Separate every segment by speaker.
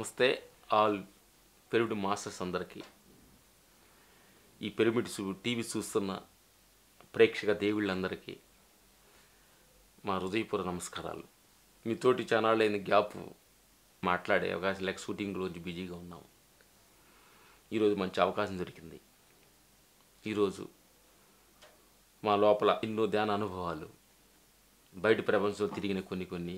Speaker 1: నమస్తే all pyramid masters అందరికీ ఈ పిరమిడ్స్ టీవీ చూస్తున్న ప్రేక్షక దేవుళ్ళందరికీ మా హృదయపూర్వ నమస్కారాలు మీతోటి ఛానల్ అయిన గ్యాప్ మాట్లాడే అవకాశం లేక షూటింగ్ రోజు బిజీగా ఉన్నాం ఈరోజు మంచి అవకాశం దొరికింది ఈరోజు మా లోపల ఎన్నో ధ్యాన అనుభవాలు బయట ప్రపంచంలో తిరిగిన కొన్ని కొన్ని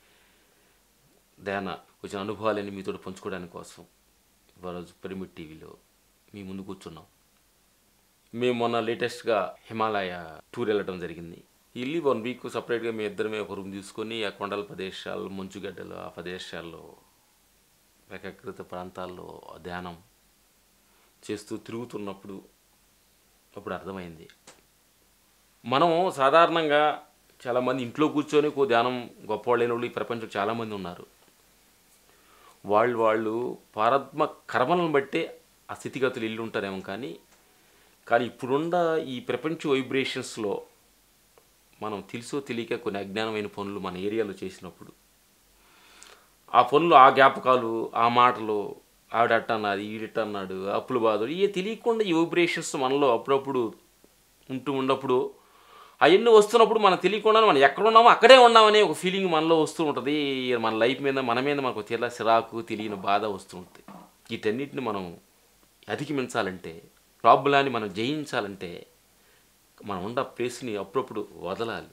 Speaker 1: ధ్యాన వచ్చిన అనుభవాలని మీతో పంచుకోవడానికి కోసం ఇవాళ పిరమిడ్ టీవీలో మీ ముందు కూర్చున్నాం మేము మొన్న లేటెస్ట్గా హిమాలయ టూర్ వెళ్ళడం జరిగింది వెళ్ళి వన్ వీక్ సపరేట్గా మీ ఇద్దరమే ఒక రూమ్ తీసుకొని ఆ కొండల ప్రదేశాలు మంచుగడ్డలు ఆ ప్రదేశాల్లో ఏకాగ్రత ప్రాంతాల్లో ధ్యానం చేస్తూ తిరుగుతున్నప్పుడు అప్పుడు అర్థమైంది మనం సాధారణంగా చాలామంది ఇంట్లో కూర్చొని కో ధ్యానం గొప్పవాళ్ళైన వాళ్ళు ఈ ప్రపంచం చాలామంది ఉన్నారు వాళ్ళు వాళ్ళు పారత్మ కర్మలను బట్టే ఆ స్థితిగతులు ఇల్లు ఉంటారేమో కానీ కానీ ఇప్పుడున్న ఈ ప్రపంచ వైబ్రేషన్స్లో మనం తెలుసో తెలియక కొన్ని అజ్ఞానమైన పనులు మన ఏరియాలో చేసినప్పుడు ఆ పనులు ఆ జ్ఞాపకాలు ఆ మాటలు ఆవిడ అట్ట అన్నది ఈడిట అన్నాడు అప్పులు బాధలు ఇవి తెలియకుండా ఈ వైబ్రేషన్స్ మనలో అప్పుడప్పుడు ఉంటూ ఉన్నప్పుడు అవన్నీ వస్తున్నప్పుడు మనం తెలియకుండా మనం ఎక్కడ ఉన్నామో అక్కడే ఉన్నామనే ఒక ఫీలింగ్ మనలో వస్తూ ఉంటుంది మన లైఫ్ మీద మన మీద మనకు తెల్ల సిరాకు తెలియని బాధ వస్తూ ఉంటుంది వీటన్నిటిని మనం అధిగమించాలంటే ప్రాబ్లాన్ని మనం జయించాలంటే మనం ఉన్న ప్లేస్ని అప్పుడప్పుడు వదలాలి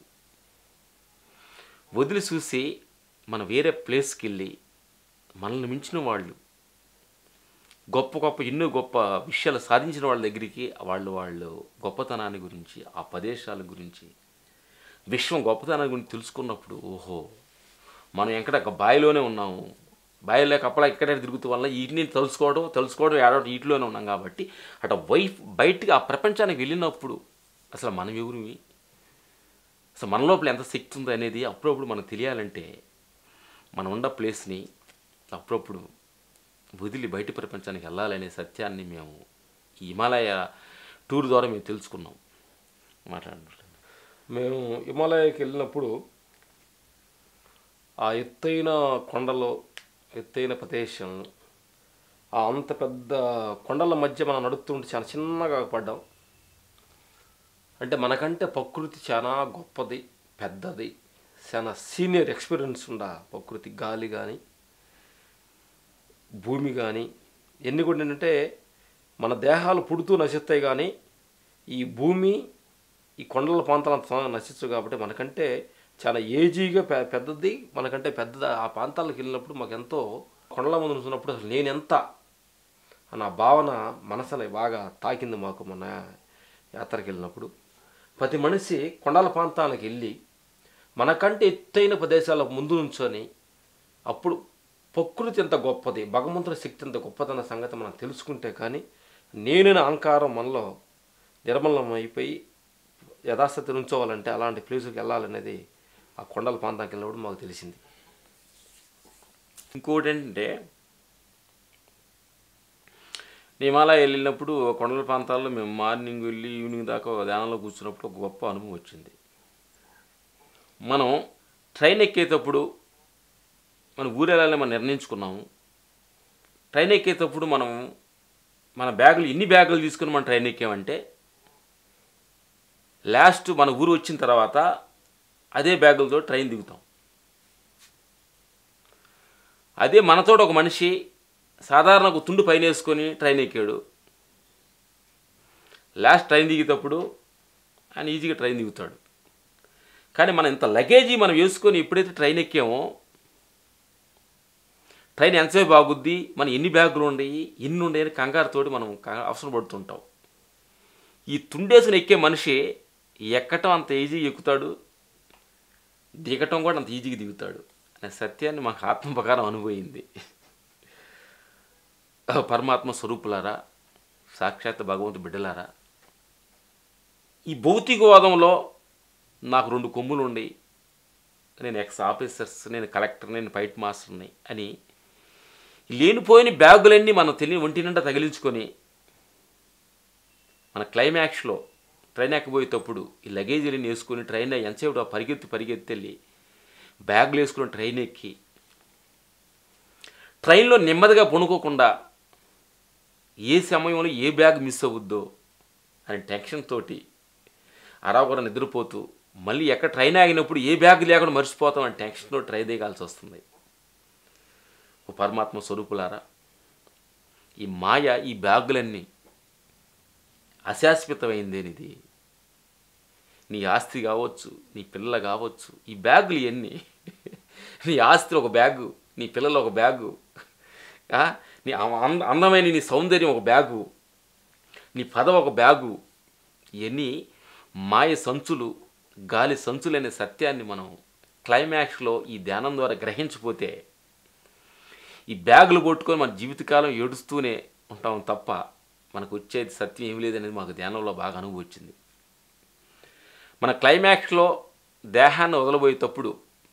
Speaker 1: వదిలి చూసి మనం వేరే ప్లేస్కి వెళ్ళి మనల్ని మించిన వాళ్ళు గొప్ప గొప్ప ఎన్నో గొప్ప విషయాలు సాధించిన వాళ్ళ దగ్గరికి వాళ్ళు వాళ్ళు గొప్పతనాన్ని గురించి ఆ ప్రదేశాల గురించి విశ్వం గొప్పతనాన్ని గురించి తెలుసుకున్నప్పుడు ఓహో మనం ఎక్కడ ఒక బావిలోనే ఉన్నాము బావి లేక అప్పలా ఇక్కడే తిరుగుతూ వల్ల వీటిని తెలుసుకోవడం తెలుసుకోవడం ఏడవడం వీటిలోనే ఉన్నాం కాబట్టి అటు వైఫ్ బయటికి ఆ ప్రపంచానికి వెళ్ళినప్పుడు అసలు మనం ఎవరివి అసలు మన లోపల ఎంత శక్తి ఉంది అనేది అప్పుడప్పుడు మనకు తెలియాలంటే మనం ఉన్న ప్లేస్ని అప్పుడప్పుడు వదిలి బయట ప్రపంచానికి వెళ్ళాలనే సత్యాన్ని మేము ఈ హిమాలయ టూర్ ద్వారా మేము తెలుసుకున్నాం మాట్లాడుతున్నాం
Speaker 2: మేము హిమాలయకి వెళ్ళినప్పుడు ఆ ఎత్తైన కొండలో ఎత్తైన ప్రదేశం ఆ అంత పెద్ద కొండల మధ్య మనం నడుస్తుంటే చాలా చిన్నగా పడ్డాం అంటే మనకంటే ప్రకృతి చాలా గొప్పది పెద్దది చాలా సీనియర్ ఎక్స్పీరియన్స్ ఉండ ప్రకృతి గాలి కానీ భూమి కానీ ఎన్ని కూడా ఏంటంటే మన దేహాలు పుడుతూ నశిస్తాయి కానీ ఈ భూమి ఈ కొండల ప్రాంతాలు నశించు కాబట్టి మనకంటే చాలా ఏజీగా పె పెద్దది మనకంటే పెద్ద ఆ ప్రాంతాలకు వెళ్ళినప్పుడు మాకు ఎంతో కొండల ముందు నుంచున్నప్పుడు అసలు నేను ఎంత అన్న భావన మనసుని బాగా తాకింది మాకు మన యాత్రకి వెళ్ళినప్పుడు ప్రతి మనిషి కొండల ప్రాంతాలకు వెళ్ళి మనకంటే ఎత్తైన ప్రదేశాల ముందు నుంచొని అప్పుడు ప్రకృతి ఎంత గొప్పది భగవంతుడి శక్తి ఎంత గొప్పదన్న సంగతి మనం తెలుసుకుంటే కానీ నేనైన అహంకారం మనలో నిర్మలం అయిపోయి యథాస్థితి ఉంచోవాలంటే అలాంటి ప్లేసులకు వెళ్ళాలనేది ఆ కొండల ప్రాంతానికి వెళ్ళినప్పుడు మాకు తెలిసింది
Speaker 1: ఇంకోటి ఏంటంటే హిమాలయ వెళ్ళినప్పుడు కొండల ప్రాంతాల్లో మేము మార్నింగ్ వెళ్ళి ఈవినింగ్ దాకా ఒక ధ్యానంలో కూర్చున్నప్పుడు ఒక గొప్ప అనుభవం వచ్చింది మనం ట్రైన్ ఎక్కేటప్పుడు మన ఊరు వెళ్ళాలని మనం నిర్ణయించుకున్నాము ట్రైన్ ఎక్కేటప్పుడు మనం మన బ్యాగులు ఎన్ని బ్యాగులు తీసుకుని మనం ట్రైన్ ఎక్కామంటే లాస్ట్ మన ఊరు వచ్చిన తర్వాత అదే బ్యాగులతో ట్రైన్ దిగుతాం అదే మనతోటి ఒక మనిషి సాధారణ ఒక తుండు పైన వేసుకొని ట్రైన్ ఎక్కాడు లాస్ట్ ట్రైన్ దిగేటప్పుడు ఆయన ఈజీగా ట్రైన్ దిగుతాడు కానీ మనం ఇంత లగేజీ మనం వేసుకొని ఎప్పుడైతే ట్రైన్ ఎక్కామో ట్రైన్ ఎంతసేపు బాగుద్ది మన ఎన్ని బ్యాగులు ఉండయి ఎన్ని ఉండయి అని కంగారుతోటి మనం కంగా- అవసరం పడుతుంటాం ఈ తుండేసుకుని ఎక్కే మనిషి ఎక్కటం అంత ఈజీగా ఎక్కుతాడు దిగటం కూడా అంత ఈజీగా దిగుతాడు అనే సత్యాన్ని మాకు ఆత్మ ప్రకారం అనుభవింది పరమాత్మ స్వరూపులారా సాక్షాత్ భగవంతు బిడ్డలారా ఈ భౌతికవాదంలో నాకు రెండు కొమ్ములు ఉండి నేను ఎక్స్ ఆఫీసర్స్ నేను కలెక్టర్ నేను ఫైట్ మాస్టర్ని అని లేనిపోయిన బ్యాగులన్నీ మనం తెలియని ఒంటి నిండా తగిలించుకొని మన క్లైమాక్స్లో ట్రైన్ ఎక్కబోయేటప్పుడు ఈ లగేజీలని వేసుకొని ట్రైన్ ఎంతసేపు ఆ పరిగెత్తి పరిగెత్తి వెళ్ళి బ్యాగులు వేసుకుని ట్రైన్ ఎక్కి ట్రైన్లో నెమ్మదిగా పడుకోకుండా ఏ సమయంలో ఏ బ్యాగ్ మిస్ అవుద్దో అని టెన్షన్ తోటి అరాకొర నిద్రపోతూ మళ్ళీ ఎక్కడ ట్రైన్ ఆగినప్పుడు ఏ బ్యాగ్ లేకుండా మర్చిపోతాం అని టెన్షన్లో ట్రై దిగాల్సి వస్తుంది ఓ పరమాత్మ స్వరూపులారా ఈ మాయ ఈ బ్యాగులన్నీ అశాశ్వతమైందేనిది నీ ఆస్తి కావచ్చు నీ పిల్లలు కావచ్చు ఈ బ్యాగులు ఇవన్నీ నీ ఆస్తి ఒక బ్యాగు నీ పిల్లలు ఒక బ్యాగు ఆ? నీ అంద- అందమైన నీ సౌందర్యం ఒక బ్యాగు నీ పదవి ఒక బ్యాగు ఇవన్నీ మాయ సంచులు గాలి సంచులు అనే సత్యాన్ని మనం క్లైమాక్స్లో ఈ ధ్యానం ద్వారా గ్రహించిపోతే ఈ బ్యాగులు కొట్టుకొని మన జీవితకాలం ఏడుస్తూనే ఉంటాం తప్ప మనకు వచ్చేది సత్యం ఏమి లేదనేది మాకు ధ్యానంలో బాగా అనుభవం వచ్చింది మన క్లైమాక్స్లో దేహాన్ని వదలబోయేటప్పుడు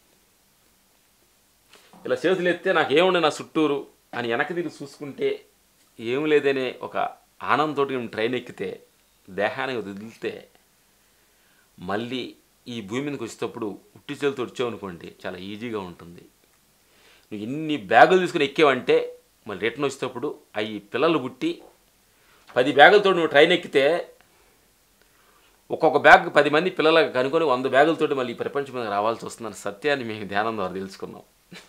Speaker 1: ఇలా చేతులు ఎత్తే నాకు ఏముండే నా చుట్టూరు అని వెనక తిరిగి చూసుకుంటే ఏం లేదనే ఒక ఆనందంతో మేము ట్రైన్ ఎక్కితే దేహాన్ని వదిలితే మళ్ళీ ఈ భూమి మీదకి వచ్చేటప్పుడు ఉట్టి చేతులతో వచ్చావు అనుకోండి చాలా ఈజీగా ఉంటుంది నువ్వు ఇన్ని బ్యాగులు తీసుకుని ఎక్కావంటే మళ్ళీ రిటర్న్ వచ్చేటప్పుడు అవి పిల్లలు పుట్టి పది బ్యాగులతో నువ్వు ట్రైన్ ఎక్కితే ఒక్కొక్క బ్యాగ్ పది మంది పిల్లలకు కనుకొని వంద బ్యాగులతోటి మళ్ళీ ఈ ప్రపంచం మీద రావాల్సి వస్తుందన్న సత్యాన్ని మేము ధ్యానం ద్వారా తెలుసుకున్నాం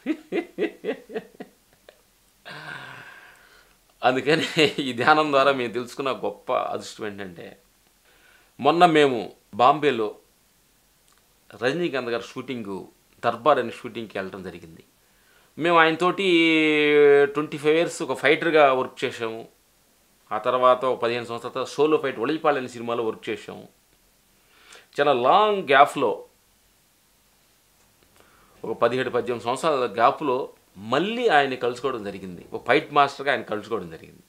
Speaker 1: అందుకని ఈ ధ్యానం ద్వారా మేము తెలుసుకున్న గొప్ప అదృష్టం ఏంటంటే మొన్న మేము బాంబేలో రజనీకాంత్ గారి షూటింగ్ దర్బార్ అనే షూటింగ్కి వెళ్ళడం జరిగింది మేము ఆయనతోటి ట్వంటీ ఫైవ్ ఇయర్స్ ఒక ఫైటర్గా వర్క్ చేసాము ఆ తర్వాత ఒక పదిహేను సంవత్సరాల తర్వాత సోలో ఫైట్ ఒളിపాల్ అనే సినిమాలో వర్క్ చేసాము చాలా లాంగ్ గ్యాప్లో ఒక పదిహేడు పద్దెనిమిది సంవత్సరాల గ్యాప్లో మళ్ళీ ఆయన కలుసుకోవడం జరిగింది ఒక ఫైట్ మాస్టర్గా ఆయన కలుసుకోవడం జరిగింది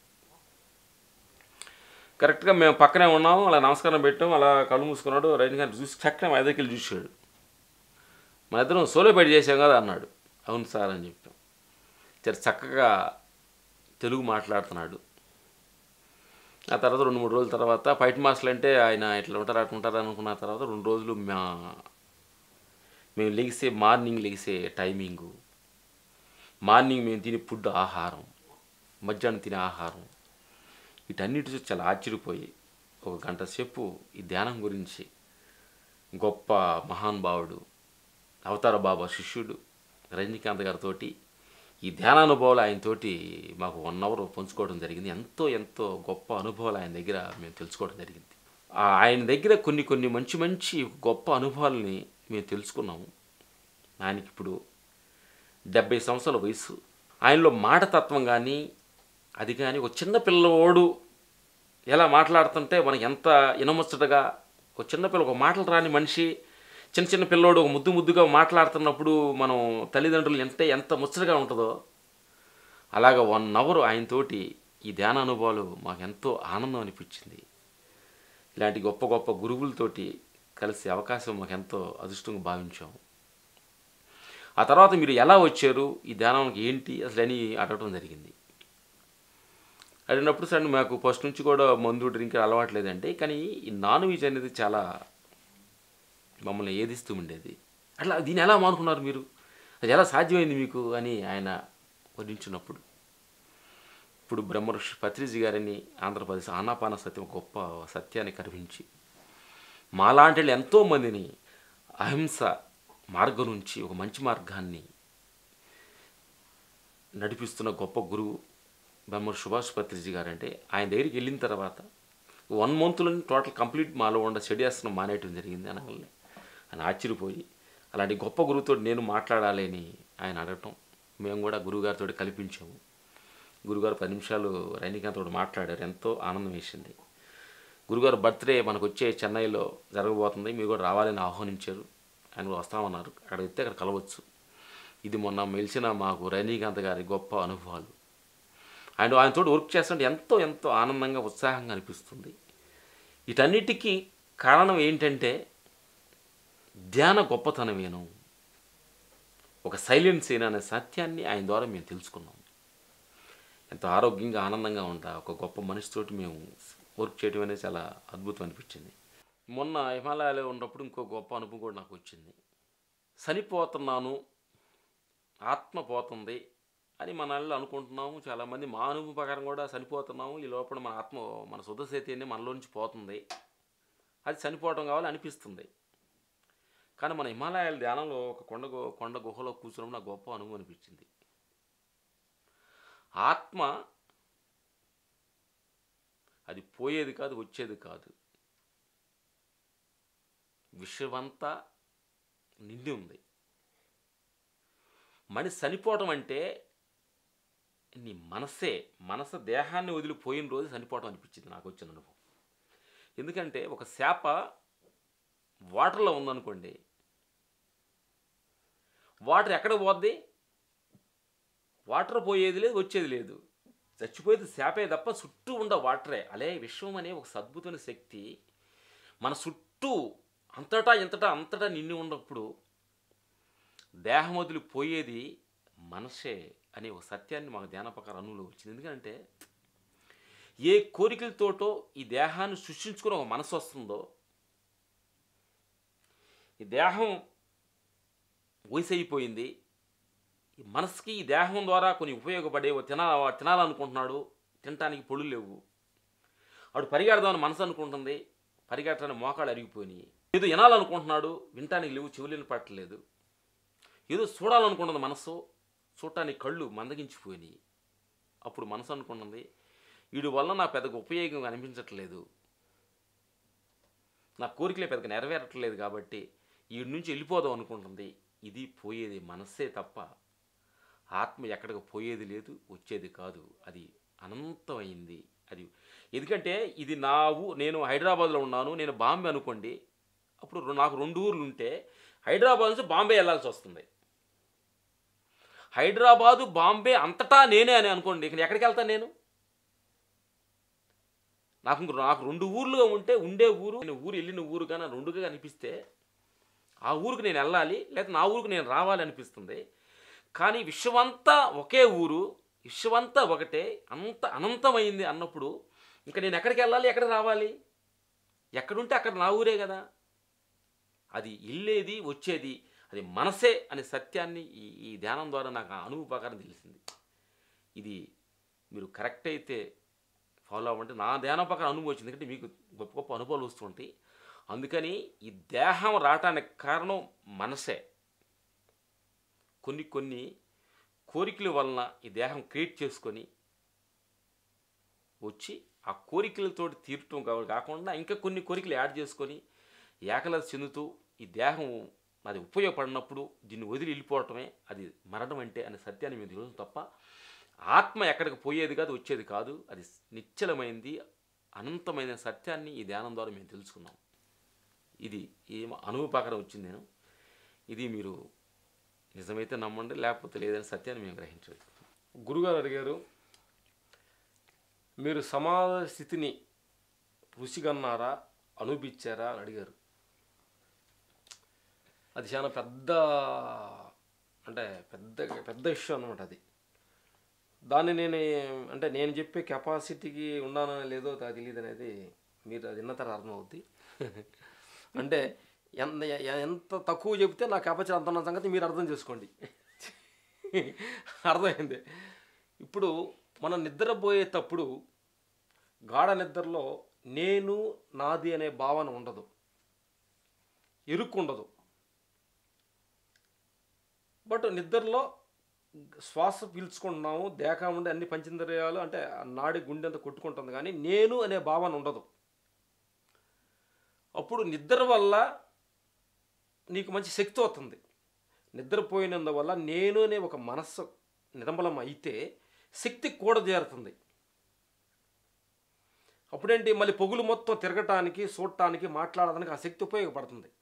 Speaker 1: కరెక్ట్గా మేము పక్కనే ఉన్నాము అలా నమస్కారం పెట్టాం అలా కళ్ళు మూసుకున్నాడు రజనీకాంత్ చూసి చక్కగా మా దగ్గరికి వెళ్ళి చూశాడు మన ఇద్దరం సోలో ఫైట్ చేసాం కదా అన్నాడు అవును సార్ అని చెప్పాం చాలా చక్కగా తెలుగు మాట్లాడుతున్నాడు ఆ తర్వాత రెండు మూడు రోజుల తర్వాత ఫైట్ మాస్టర్లు అంటే ఆయన ఇట్లా ఉంటారు అట్లా ఉంటారు అనుకున్న తర్వాత రెండు రోజులు మా మేము లెగిసే మార్నింగ్ లెగిసే టైమింగు మార్నింగ్ మేము తినే ఫుడ్ ఆహారం మధ్యాహ్నం తినే ఆహారం వీటన్నిటి చూసి చాలా ఆశ్చర్యపోయి ఒక గంట సేపు ఈ ధ్యానం గురించి గొప్ప మహానుభావుడు అవతార బాబా శిష్యుడు రజనీకాంత్ గారితో ఈ ధ్యానానుభవాలు ఆయనతోటి మాకు వన్ అవర్ పంచుకోవడం జరిగింది ఎంతో ఎంతో గొప్ప అనుభవాలు ఆయన దగ్గర మేము తెలుసుకోవడం జరిగింది ఆ ఆయన దగ్గర కొన్ని కొన్ని మంచి మంచి గొప్ప అనుభవాలని మేము తెలుసుకున్నాము ఆయనకి ఇప్పుడు డెబ్బై సంవత్సరాల వయసు ఆయనలో మాటతత్వం కానీ అది కానీ ఒక చిన్న పిల్లవాడు ఎలా మాట్లాడుతుంటే మనకి ఎంత ఇనముచ్చటగా ఒక చిన్న పిల్ల ఒక మాటలు రాని మనిషి చిన్న చిన్న పిల్లోడు ఒక ముద్దు ముద్దుగా మాట్లాడుతున్నప్పుడు మనం తల్లిదండ్రులు ఎంత ఎంత ముచ్చటగా ఉంటుందో అలాగ వన్ అవర్ ఆయనతోటి ఈ ధ్యాన అనుభవాలు మాకు ఎంతో ఆనందం అనిపించింది ఇలాంటి గొప్ప గొప్ప గురువులతోటి కలిసే అవకాశం మాకు ఎంతో అదృష్టంగా భావించాము ఆ తర్వాత మీరు ఎలా వచ్చారు ఈ ధ్యానానికి ఏంటి అసలు అని అడగడం జరిగింది అడిగినప్పుడు సరే మాకు ఫస్ట్ నుంచి కూడా మందు డ్రింక్ అలవాట్లేదండి కానీ ఈ నాన్ వెజ్ అనేది చాలా మమ్మల్ని ఏదిస్తూ ఉండేది అట్లా దీన్ని ఎలా మానుకున్నారు మీరు అది ఎలా సాధ్యమైంది మీకు అని ఆయన వర్ణించినప్పుడు ఇప్పుడు బ్రహ్మర్షి పత్రిజీ గారిని ఆంధ్రప్రదేశ్ ఆనాపాన సత్యం ఒక గొప్ప సత్యాన్ని కనిపించి మాలాంటి వాళ్ళు ఎంతోమందిని అహింస మార్గం నుంచి ఒక మంచి మార్గాన్ని నడిపిస్తున్న గొప్ప గురువు బ్రహ్మ సుభాష్ పత్రిజీ గారు అంటే ఆయన దగ్గరికి వెళ్ళిన తర్వాత వన్ మంత్లో టోటల్ కంప్లీట్ మాలో ఉండ చెడియాసనం మానేయటం జరిగింది అనగానే ఆయన ఆశ్చర్యపోయి అలాంటి గొప్ప గురువుతో నేను మాట్లాడాలి అని ఆయన అడగటం మేము కూడా గురువుగారితో కల్పించాము గురుగారు పది నిమిషాలు రజనీకాంత్తో మాట్లాడారు ఎంతో ఆనందం వేసింది గురుగారు బర్త్డే మనకు వచ్చే చెన్నైలో జరగబోతుంది మీరు కూడా రావాలని ఆహ్వానించారు ఆయన కూడా వస్తామన్నారు అక్కడ వెళ్తే అక్కడ కలవచ్చు ఇది మొన్న మెలిసిన మాకు రజనీకాంత్ గారి గొప్ప అనుభవాలు ఆయన ఆయనతో వర్క్ చేస్తుంటే ఎంతో ఎంతో ఆనందంగా ఉత్సాహంగా అనిపిస్తుంది వీటన్నిటికీ కారణం ఏంటంటే ధ్యాన గొప్పతనమేను ఒక సైలెన్స్ ఏనా అనే సత్యాన్ని ఆయన ద్వారా మేము తెలుసుకున్నాం ఎంతో ఆరోగ్యంగా ఆనందంగా ఉంటా ఒక గొప్ప మనిషితోటి మేము వర్క్ చేయడం అనేది చాలా అద్భుతం అనిపించింది మొన్న హిమాలయాలో ఉన్నప్పుడు ఇంకో గొప్ప అనుభవం కూడా నాకు వచ్చింది చనిపోతున్నాను ఆత్మ పోతుంది అని మన వాళ్ళు అనుకుంటున్నాము చాలామంది మా అనుభవం ప్రకారం కూడా చనిపోతున్నాము ఈ లోపల మన ఆత్మ మన శుద్ధ చైతన్యం మనలో నుంచి పోతుంది అది చనిపోవటం కావాలి అనిపిస్తుంది కానీ మన హిమాలయాల ధ్యానంలో ఒక కొండ గు- కొండ గుహలో కూర్చోవడం నాకు గొప్ప అనుభవం అనిపించింది ఆత్మ అది పోయేది కాదు వచ్చేది కాదు విశ్వమంతా నిండి ఉంది మనిషి చనిపోవటం అంటే నీ మనసే మనసు దేహాన్ని వదిలిపోయిన రోజు చనిపోవటం అనిపించింది నాకు వచ్చిన అనుభవం ఎందుకంటే ఒక చేప వాటర్లో ఉందనుకోండి వాటర్ ఎక్కడ పోద్ది వాటర్ పోయేది లేదు వచ్చేది లేదు చచ్చిపోయేది చేపే తప్ప చుట్టూ ఉండ వాటరే అలే విశ్వం అనే ఒక అద్భుతమైన శక్తి మన చుట్టూ అంతటా ఇంతటా అంతటా నిండి ఉన్నప్పుడు దేహం వదిలి పోయేది మనసే అనే ఒక సత్యాన్ని మాకు ధ్యాన ప్రకారం అనువులో వచ్చింది ఎందుకంటే ఏ కోరికలతోటో ఈ దేహాన్ని సృష్టించుకుని ఒక మనసు వస్తుందో ఈ దేహం వయసు అయిపోయింది ఈ మనసుకి ఈ దేహం ద్వారా కొన్ని ఉపయోగపడే తినా తినాలనుకుంటున్నాడు తినటానికి పొడులు లేవు వాడు పరిగెడదామని మనసు అనుకుంటుంది పరిగెట్టడానికి మోకాళ్ళు అరిగిపోయినాయి ఏదో వినాలనుకుంటున్నాడు వినటానికి లేవు చెవులేని పట్టలేదు ఏదో చూడాలనుకుంటుంది మనసు చూడటానికి కళ్ళు మందగించిపోయినాయి అప్పుడు మనసు అనుకుంటుంది వీడి వల్ల నాకు పెద్దగా ఉపయోగం అనిపించట్లేదు నా కోరికలే పెద్దగా నెరవేరట్లేదు కాబట్టి వీడి నుంచి వెళ్ళిపోదాం అనుకుంటుంది ఇది పోయేది మనస్సే తప్ప ఆత్మ ఎక్కడికి పోయేది లేదు వచ్చేది కాదు అది అనంతమైంది అది ఎందుకంటే ఇది నా ఊ నేను హైదరాబాద్లో ఉన్నాను నేను బాంబే అనుకోండి అప్పుడు రె- నాకు రెండు ఊర్లు ఉంటే హైదరాబాద్ నుంచి బాంబే వెళ్ళాల్సి వస్తుంది హైదరాబాదు బాంబే అంతటా నేనే అని అనుకోండి ఇక్కడ ఎక్కడికి వెళ్తాను నేను నాకు ఇంకో- నాకు రెండు ఊర్లుగా ఉంటే ఉండే ఊరు నేను ఊరు వెళ్ళిన ఊరు కానీ రెండుగా అనిపిస్తే ఆ ఊరికి నేను వెళ్ళాలి లేదా నా ఊరికి నేను రావాలి అనిపిస్తుంది కానీ విశ్వమంతా ఒకే ఊరు విశ్వమంతా ఒకటే అంత అనంతమైంది అన్నప్పుడు ఇంకా నేను ఎక్కడికి వెళ్ళాలి ఎక్కడికి రావాలి ఎక్కడుంటే అక్కడ నా ఊరే కదా అది ఇల్లేది వచ్చేది అది మనసే అనే సత్యాన్ని ఈ ఈ ధ్యానం ద్వారా నాకు ఆ అనుభవ ప్రకారం తెలిసింది ఇది మీరు కరెక్ట్ అయితే ఫాలో అవ్వండి నా ధ్యానం ప్రకారం అనుభవం వచ్చింది ఎందుకంటే మీకు గొప్ప గొప్ప అనుభవాలు వస్తుంటాయి అందుకని ఈ దేహం రావటానికి కారణం మనసే కొన్ని కొన్ని కోరికల వలన ఈ దేహం క్రియేట్ చేసుకొని వచ్చి ఆ కోరికలతో తీరటం కా- కాకుండా ఇంకా కొన్ని కోరికలు యాడ్ చేసుకొని ఏకలత చెందుతూ ఈ దేహం అది ఉపయోగపడినప్పుడు దీన్ని వదిలి వెళ్ళిపోవటమే అది మరణం అంటే అనే సత్యాన్ని మేము తెలుసు తప్ప ఆత్మ ఎక్కడికి పోయేది కాదు వచ్చేది కాదు అది నిశ్చలమైంది అనంతమైన సత్యాన్ని ఈ ధ్యానం ద్వారా మేము తెలుసుకున్నాం ఇది ఏం అనుభవపాకరం వచ్చింది నేను ఇది మీరు నిజమైతే నమ్మండి లేకపోతే లేదని సత్యాన్ని మేము గ్రహించవచ్చు
Speaker 2: గురుగారు అడిగారు మీరు సమాధ స్థితిని రుచిగన్నారా అనుభవించారా అని అడిగారు అది చాలా పెద్ద అంటే పెద్ద పెద్ద ఇష్యూ అనమాట అది దాన్ని నేను అంటే నేను చెప్పే కెపాసిటీకి ఉన్నానో లేదో నాకు తెలియదు అనేది మీరు అది విన్న తర్వాత అర్థమవుద్ది అంటే ఎంత ఎంత తక్కువ చెప్తే నా కెపాసిటీ అంత ఉన్న సంగతి మీరు అర్థం చేసుకోండి అర్థమైంది ఇప్పుడు మనం నిద్రపోయేటప్పుడు గాఢ నిద్రలో నేను నాది అనే భావన ఉండదు ఇరుక్కు ఉండదు బట్ నిద్రలో శ్వాస పీల్చుకుంటున్నాము దేహ ఉండే అన్ని పంచేంద్రియాలు అంటే ఆ నాడి గుండె అంతా కొట్టుకుంటుంది కానీ నేను అనే భావన ఉండదు అప్పుడు నిద్ర వల్ల నీకు మంచి శక్తి వస్తుంది నిద్రపోయినందువల్ల నేను అనే ఒక మనస్సు నిరంబలం అయితే శక్తి కూడా చేరుతుంది అప్పుడేంటి మళ్ళీ పొగులు మొత్తం తిరగటానికి చూడటానికి మాట్లాడడానికి ఆ శక్తి ఉపయోగపడుతుంది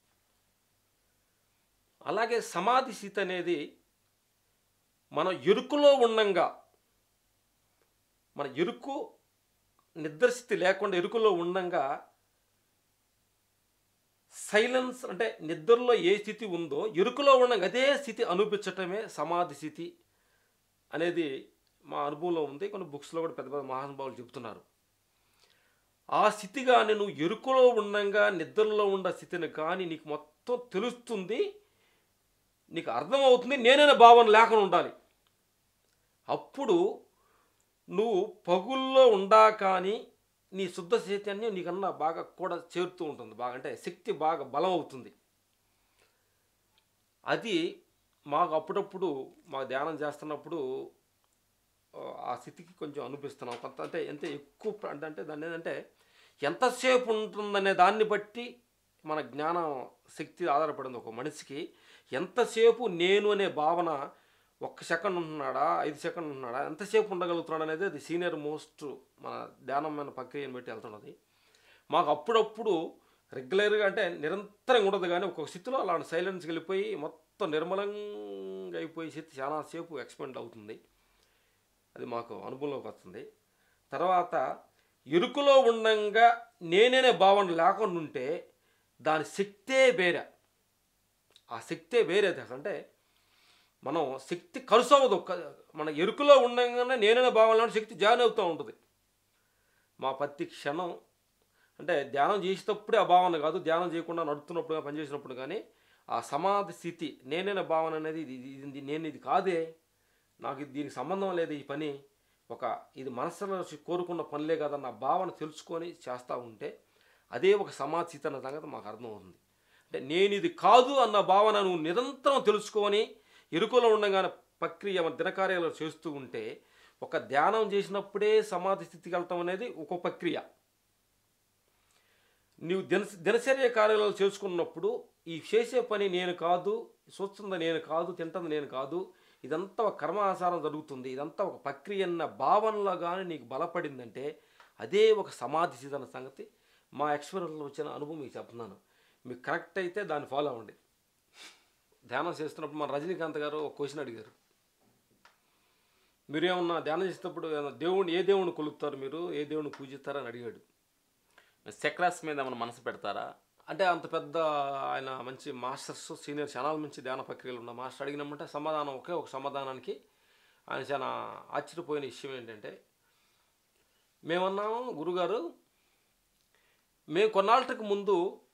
Speaker 2: అలాగే సమాధి స్థితి అనేది మనం ఎరుకులో ఉండంగా మన ఎరుకు నిద్రస్థితి లేకుండా ఎరుకులో ఉండంగా సైలెన్స్ అంటే నిద్రలో ఏ స్థితి ఉందో ఎరుకులో ఉండగా అదే స్థితి అనుభవించటమే సమాధి స్థితి అనేది మా అనుభవంలో ఉంది కొన్ని బుక్స్లో కూడా పెద్ద పెద్ద మహానుభావులు చెబుతున్నారు ఆ స్థితి కానీ నువ్వు ఎరుకులో ఉండంగా నిద్రలో ఉన్న స్థితిని కానీ నీకు మొత్తం తెలుస్తుంది నీకు అర్థమవుతుంది నేనైనా భావన లేకుండా ఉండాలి అప్పుడు నువ్వు పగుల్లో ఉండా కానీ నీ శుద్ధ చైతన్యం నీకన్నా బాగా కూడా చేరుతూ ఉంటుంది బాగా అంటే శక్తి బాగా బలం అవుతుంది అది మాకు అప్పుడప్పుడు మా ధ్యానం చేస్తున్నప్పుడు ఆ, ఆ స్థితికి కొంచెం అనిపిస్తున్నాం కొంత అంటే ఎంత ఎక్కువ ప్ర- అంటే అంటే దాన్ని ఏంటంటే ఎంతసేపు ఉంటుందనే దాన్ని బట్టి మన జ్ఞానం శక్తి ఆధారపడింది ఒక మనిషికి ఎంతసేపు నేను అనే భావన ఒక్క సెకండ్ ఉంటున్నాడా ఐదు సెకండ్ ఉంటున్నాడా ఎంతసేపు ఉండగలుగుతున్నాడు అనేది అది సీనియర్ మోస్ట్ మన ధ్యానమైన ప్రక్రియను బట్టి వెళ్తున్నది మాకు అప్పుడప్పుడు రెగ్యులర్గా అంటే నిరంతరంగా ఉండదు కానీ ఒక్కొక్క స్థితిలో అలాంటి సైలెన్స్కి వెళ్ళిపోయి మొత్తం నిర్మలంగా అయిపోయి స్థితి చాలా సేపు ఎక్స్పెండ్ అవుతుంది అది మాకు అనుభవంలోకి వస్తుంది తర్వాత ఇరుకులో ఉండంగా నేనేనే భావన లేకుండా ఉంటే దాని శక్తే వేరే ఆ శక్తే వేరే తెలుసా అంటే మనం శక్తి ఖర్చు అవ్వదు క- మన ఎరుకులో ఉండగానే నేనైనా భావన శక్తి జాయిన్ అవుతూ ఉంటుంది మా ప్రతి క్షణం అంటే ధ్యానం చేసేటప్పుడే ఆ భావన కాదు ధ్యానం చేయకుండా నడుస్తున్నప్పుడు పనిచేసినప్పుడు కానీ ఆ సమాధి స్థితి నేనైనా భావన అనేది ఇది ఇది- ఇది నేను ఇది కాదే నాకు ఇది- దీనికి సంబంధం లేదు ఈ పని ఒక ఇది మనసులో కోరుకున్న పనిలే కాదన్న భావన తెలుసుకొని చేస్తూ ఉంటే అదే ఒక సమాధి స్థితి అన్న సంగతి మాకు అర్థమవుతుంది అంటే నేను ఇది కాదు అన్న భావన నువ్వు నిరంతరం తెలుసుకొని ఎరుకలో ఉండగానే ప్రక్రియ మన దినకార్యాలు చేస్తూ ఉంటే ఒక ధ్యానం చేసినప్పుడే సమాధి స్థితికి వెళ్తాం అనేది ఒక ప్రక్రియ నీవు దిన దినచర్య కార్యాలు చేసుకున్నప్పుడు ఈ చేసే పని నేను కాదు చూస్తుంది నేను కాదు తింటుంది నేను కాదు ఇదంతా ఒక కర్మాచారం జరుగుతుంది ఇదంతా ఒక ప్రక్రియ అన్న భావనలో కానీ నీకు బలపడిందంటే అదే ఒక సమాధి స్థితి అన్న సంగతి మా ఎక్స్పీరియన్స్లో వచ్చిన అనుభవం మీకు చెప్తున్నాను మీకు కరెక్ట్ అయితే దాన్ని ఫాలో అవ్వండి ధ్యానం చేస్తున్నప్పుడు మన రజనీకాంత్ గారు ఒక క్వశ్చన్ అడిగారు మీరు ఏమన్నా ధ్యానం చేసేటప్పుడు ఏమన్నా దేవుడిని ఏ దేవుడిని కొలుపుతారు మీరు ఏ దేవుడిని పూజిస్తారని అడిగాడు
Speaker 1: చక్రాస్ మీద ఏమైనా మనసు పెడతారా
Speaker 2: అంటే అంత పెద్ద ఆయన మంచి మాస్టర్స్ సీనియర్ చాలా మంచి ధ్యాన ప్రక్రియలు ఉన్న మాస్టర్ అడిగినామంటే సమాధానం ఒకే ఒక సమాధానానికి ఆయన చాలా ఆశ్చర్యపోయిన విషయం ఏంటంటే మేమన్నాము గురుగారు మేము కొన్నాళ్ళకి ముందు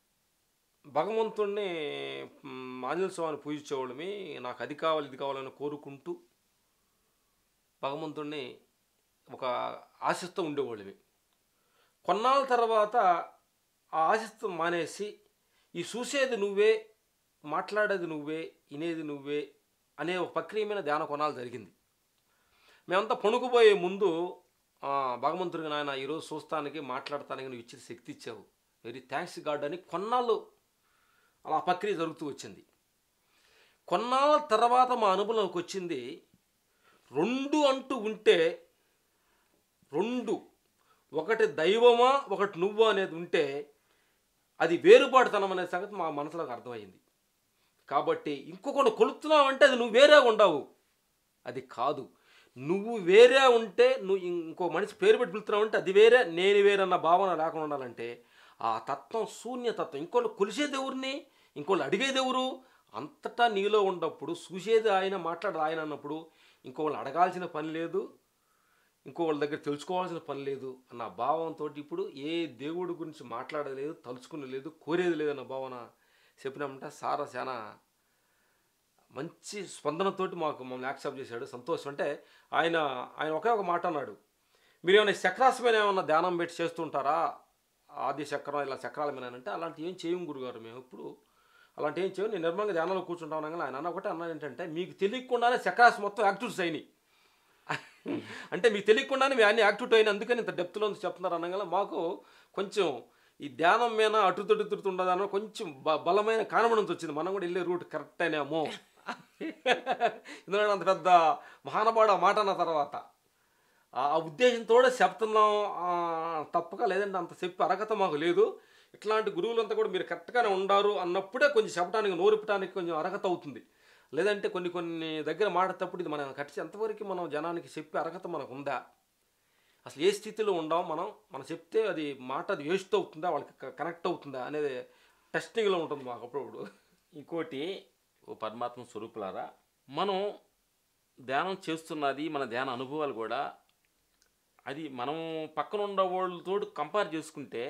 Speaker 2: భగవంతుణ్ణి మ్, ఆంజనేయ స్వామిని పూజించేవాళ్ళమి నాకు అది కావాలి ఇది కావాలని కోరుకుంటూ భగవంతుణ్ణి ఒక ఆశతో ఉండేవాళ్ళమి కొన్నాళ్ళ తర్వాత ఆ ఆశతో మానేసి ఈ చూసేది నువ్వే మాట్లాడేది నువ్వే వినేది నువ్వే అనే ఒక ప్రక్రియమైన ధ్యాన కొనాలు జరిగింది మేమంతా పణుకుపోయే ముందు ఆ, భగవంతుడికి నాయన ఈరోజు చూస్తానికి మాట్లాడటానికి నువ్వు ఇచ్చిన శక్తి ఇచ్చావు వెరీ థ్యాంక్స్ గాడ్ అని కొన్నాళ్ళు అలా ఆ ప్రక్రియ జరుగుతూ వచ్చింది కొన్నాళ్ళ తర్వాత మా అనుభవంలోకి వచ్చింది రెండు అంటూ ఉంటే రెండు ఒకటి దైవమా ఒకటి నువ్వు అనేది ఉంటే అది వేరుపాటుతనం అనే సంగతి మా మనసులోకి అర్థమైంది కాబట్టి ఇంకొకటి కొలుతున్నావంటే అది నువ్వు వేరే ఉండవు అది కాదు నువ్వు వేరే ఉంటే నువ్వు ఇంకో మనిషి పేరు పెట్టి పిలుస్తున్నావు అంటే అది వేరే నేను వేరే అన్న భావన లేకుండా ఉండాలంటే ఆ తత్వం శూన్యతత్వం ఇంకోళ్ళు కొలిసేది ఎవరిని ఇంకోళ్ళు అడిగేది ఎవరు అంతటా నీలో ఉన్నప్పుడు చూసేది ఆయన మాట్లాడదు ఆయన అన్నప్పుడు ఇంకోళ్ళు అడగాల్సిన పని లేదు ఇంకోళ్ళ దగ్గర తెలుసుకోవాల్సిన పని లేదు అన్న భావంతో ఇప్పుడు ఏ దేవుడి గురించి మాట్లాడలేదు తలుచుకునే లేదు కోరేది లేదన్న భావన చెప్పినామంటే సారా చాలా మంచి స్పందనతోటి మాకు మమ్మల్ని యాక్సెప్ట్ చేశాడు సంతోషం అంటే ఆయన ఆయన ఒకే ఒక మాట అన్నాడు మీరు ఏమైనా చక్రాసమైన ఏమన్నా ధ్యానం పెట్టి చేస్తుంటారా ఆది చక్రం ఇలా చక్రాల మీద అంటే అలాంటి ఏం చేయము గురుగారు మేము ఇప్పుడు అలాంటి ఏం చేయము నేను నిర్మలంగా ధ్యానంలో కూర్చుంటా ఉన్నాను ఆయన అన్న ఒకటే అన్నా ఏంటంటే మీకు తెలియకుండానే చక్రాస్ మొత్తం యాక్టివ్స్ అయినాయి అంటే మీకు తెలియకుండానే మీ అన్ని యాక్టివ్ అయిన అందుకని ఇంత డెప్త్లో ఉంది చెప్తున్నారు అనగా మాకు కొంచెం ఈ ధ్యానం మీద అటు తొట్టు తిరుగుతుండదని కొంచెం బ బలమైన కాన్ఫిడెన్స్ వచ్చింది మనం కూడా వెళ్ళే రూట్ కరెక్ట్ అయినామో ఎందుకంటే అంత పెద్ద మహానబాడు ఆ మాట అన్న తర్వాత ఆ ఉద్దేశంతో చెప్తున్నాం ఆ, తప్పక లేదంటే అంత చెప్పి అర్హత మాకు లేదు ఇట్లాంటి గురువులంతా కూడా మీరు కరెక్ట్గానే ఉండారు అన్నప్పుడే కొంచెం చెప్పడానికి నోరిపడానికి కొంచెం అర్హత అవుతుంది లేదంటే కొన్ని కొన్ని దగ్గర మాట్లాడేటప్పుడు ఇది మనం కట్టి ఎంతవరకు మనం జనానికి చెప్పే అర్హత మనకు ఉందా అసలు ఏ స్థితిలో ఉండాం మనం మనం చెప్తే అది మాట అది వేస్ట్ అవుతుందా వాళ్ళకి క- కనెక్ట్ అవుతుందా అనేది టెస్టింగ్లో ఉంటుంది మాకు అప్పుడప్పుడు
Speaker 1: ఇంకోటి ఓ పరమాత్మ స్వరూపులారా మనం ధ్యానం చేస్తున్నది మన ధ్యాన అనుభవాలు కూడా అది మనం పక్కన ఉన్న వాళ్ళతో కంపేర్ చేసుకుంటే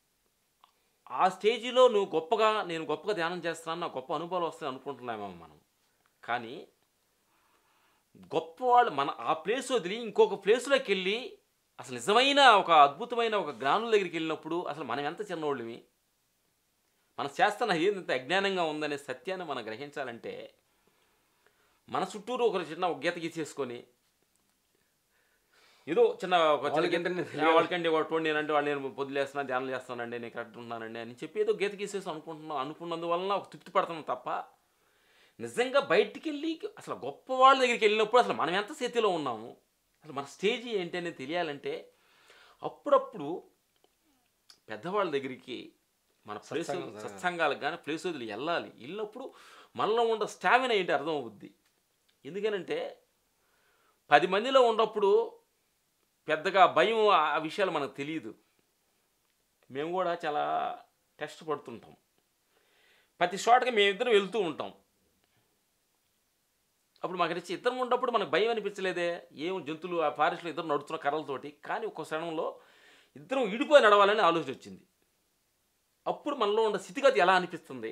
Speaker 1: ఆ స్టేజిలో నువ్వు గొప్పగా నేను గొప్పగా ధ్యానం చేస్తున్నాను నాకు గొప్ప అనుభవాలు వస్తాయి అనుకుంటున్నామేమో మనం కానీ గొప్పవాళ్ళు మన ఆ ప్లేస్ వదిలి ఇంకొక ప్లేస్లోకి వెళ్ళి అసలు నిజమైన ఒక అద్భుతమైన ఒక జ్ఞానుల దగ్గరికి వెళ్ళినప్పుడు అసలు మనం ఎంత చిన్నోళ్ళమి మనం చేస్తున్న ఏంత అజ్ఞానంగా ఉందనే సత్యాన్ని మనం గ్రహించాలంటే మన చుట్టూరు ఒక చిన్న ఒక గీత గీసేసుకొని ఏదో చిన్న ఒక చిన్న
Speaker 2: వాళ్ళకంటే
Speaker 1: గీత-
Speaker 2: నేను
Speaker 1: వాళ్ళకంటే ఒకటి నేనంటే వాళ్ళు నేను పొద్దులేస్తున్నా ధ్యానం చేస్తానండి నేను కరెక్ట్ ఉన్నానండి అని చెప్పి ఏదో గీత గీసేసి అనుకుంటున్నాం అనుకున్నందువలన ఒక తృప్తి పడుతున్నాం తప్ప నిజంగా బయటికి వెళ్ళి అసలు గొప్ప వాళ్ళ దగ్గరికి వెళ్ళినప్పుడు అసలు మనం ఎంత స్థితిలో ఉన్నాము అసలు మన స్టేజ్ ఏంటి అనేది తెలియాలంటే అప్పుడప్పుడు పెద్దవాళ్ళ దగ్గరికి మన ప్లేస్
Speaker 2: సత్సంగం జరగాలి.
Speaker 1: సత్సంగాలకు కానీ ప్లేస్ వదిలి వెళ్ళాలి వెళ్ళినప్పుడు మనలో ఉన్న స్టామినా ఏంటి అర్థం అవుద్ది ఎందుకనంటే పది మందిలో ఉన్నప్పుడు పెద్దగా భయం ఆ ఆ విషయాలు మనకు తెలియదు మేము కూడా చాలా టెస్ట్ పడుతుంటాం ప్రతి చోటకి మేమిద్దరం వెళ్తూ ఉంటాం అప్పుడు మాకు నచ్చి ఇద్దరం ఉన్నప్పుడు మనకు భయం అనిపించలేదే ఏం జంతువులు ఆ ఫారెస్ట్లో ఇద్దరు నడుస్తున్న కర్రలతోటి కానీ ఒక్క క్షణంలో ఇద్దరం ఇడిపోయి నడవాలని ఆలోచన వచ్చింది అప్పుడు మనలో ఉన్న స్థితిగతి ఎలా అనిపిస్తుంది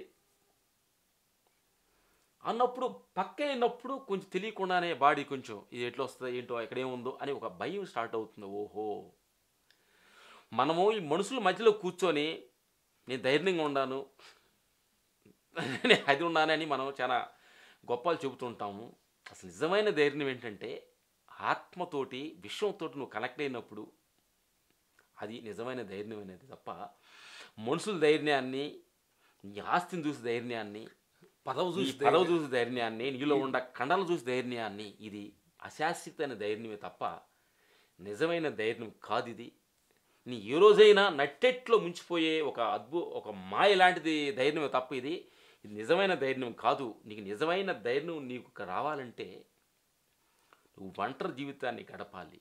Speaker 1: అన్నప్పుడు పక్క వెళ్ళినప్పుడు కొంచెం తెలియకుండానే బాడీ కొంచెం ఇది ఎట్లా వస్తుందో ఏంటో ఎక్కడ ఏముందో అని ఒక భయం స్టార్ట్ అవుతుంది ఓహో మనము ఈ మనుషుల మధ్యలో కూర్చొని నేను ధైర్యంగా ఉన్నాను నేను అది ఉన్నానని మనం చాలా గొప్పలు చెబుతుంటాము అసలు నిజమైన ధైర్యం ఏంటంటే ఆత్మతోటి విశ్వంతో నువ్వు కనెక్ట్ అయినప్పుడు అది నిజమైన ధైర్యం అనేది తప్ప మనుషుల ధైర్యాన్ని నీ ఆస్తిని చూసి ధైర్యాన్ని
Speaker 2: పదవి
Speaker 1: ఈ
Speaker 2: చూసి
Speaker 1: పదవి చూసి ధైర్యాన్ని నీలో ఉన్న కండలు చూసి ధైర్యాన్ని ఇది అశాశ్వతమైన ధైర్యమే తప్ప నిజమైన ధైర్యం కాదు ఇది నీ ఏ రోజైనా నట్టెట్లో ముంచిపోయే ఒక అద్భు ఒక మాయ లాంటిది ధైర్యమే తప్ప ఇది ఇది నిజమైన ధైర్యం కాదు నీకు నిజమైన ధైర్యం నీకు రావాలంటే నువ్వు ఒంటరి జీవితాన్ని గడపాలి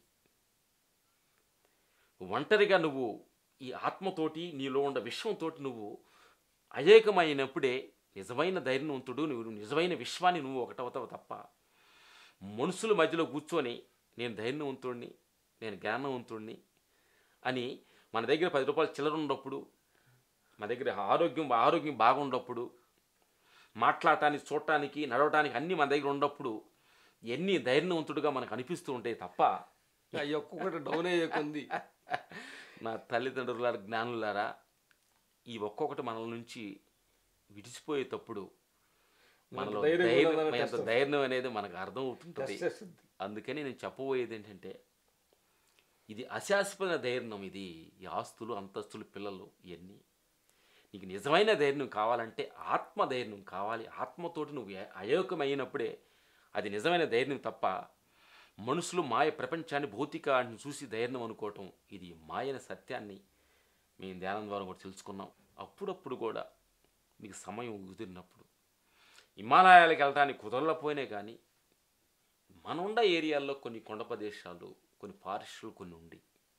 Speaker 1: ఒంటరిగా నువ్వు ఈ ఆత్మతోటి నీలో ఉన్న విశ్వంతో నువ్వు అయేకమైనప్పుడే నిజమైన ధైర్యవంతుడు నువ్వు నిజమైన విశ్వాన్ని నువ్వు ఒకటవుతావు తప్ప మనుషుల మధ్యలో కూర్చొని నేను ధైర్యవంతుడిని నేను జ్ఞానవంతుడిని అని మన దగ్గర పది రూపాయలు చిల్లర ఉన్నప్పుడు మన దగ్గర ఆరోగ్యం ఆరోగ్యం బాగున్నప్పుడు మాట్లాడటానికి చూడటానికి నడవటానికి అన్నీ మన దగ్గర ఉన్నప్పుడు ఎన్ని ధైర్యవంతుడుగా మనకు అనిపిస్తూ ఉంటాయి తప్ప
Speaker 2: అయ్యి ఒక్కొక్కటి డౌన్ అయ్యే కొంది
Speaker 1: నా తల్లిదండ్రులారా జ్ఞానులారా ఈ ఒక్కొక్కటి మనల నుంచి విడిచిపోయేటప్పుడు మనలో
Speaker 2: ధైర్యం
Speaker 1: ధైర్యం
Speaker 2: ఉన్నదని
Speaker 1: ఎంత ధైర్యం అనేది మనకు అర్థం అవుతుంటుంది
Speaker 2: టెస్ట్ చేస్తుంది
Speaker 1: అందుకని నేను చెప్పబోయేది ఏంటంటే ఇది అశాశ్వత ధైర్యం ఇది ఈ ఆస్తులు అంతస్తులు పిల్లలు ఇవన్నీ నీకు నిజమైన ధైర్యం కావాలంటే ఆత్మ ధైర్యం కావాలి ఆత్మతోటి నువ్వు అ- అయోకమైనప్పుడే అది నిజమైన ధైర్యం తప్ప మనుషులు మాయ ప్రపంచాన్ని భౌతికాన్ని చూసి ధైర్యం అనుకోవటం ఇది మాయన సత్యాన్ని మేము ధ్యానం ద్వారా కూడా తెలుసుకున్నాం అప్పుడప్పుడు కూడా మీకు సమయం కుదిరినప్పుడు హిమాలయాలకు వెళ్ళడానికి కుదరలేకపోయినా కానీ మన ఉండ ఏరియాల్లో కొన్ని కొండ ప్రదేశాలు కొన్ని ఫారెస్టులు కొన్ని ఉండి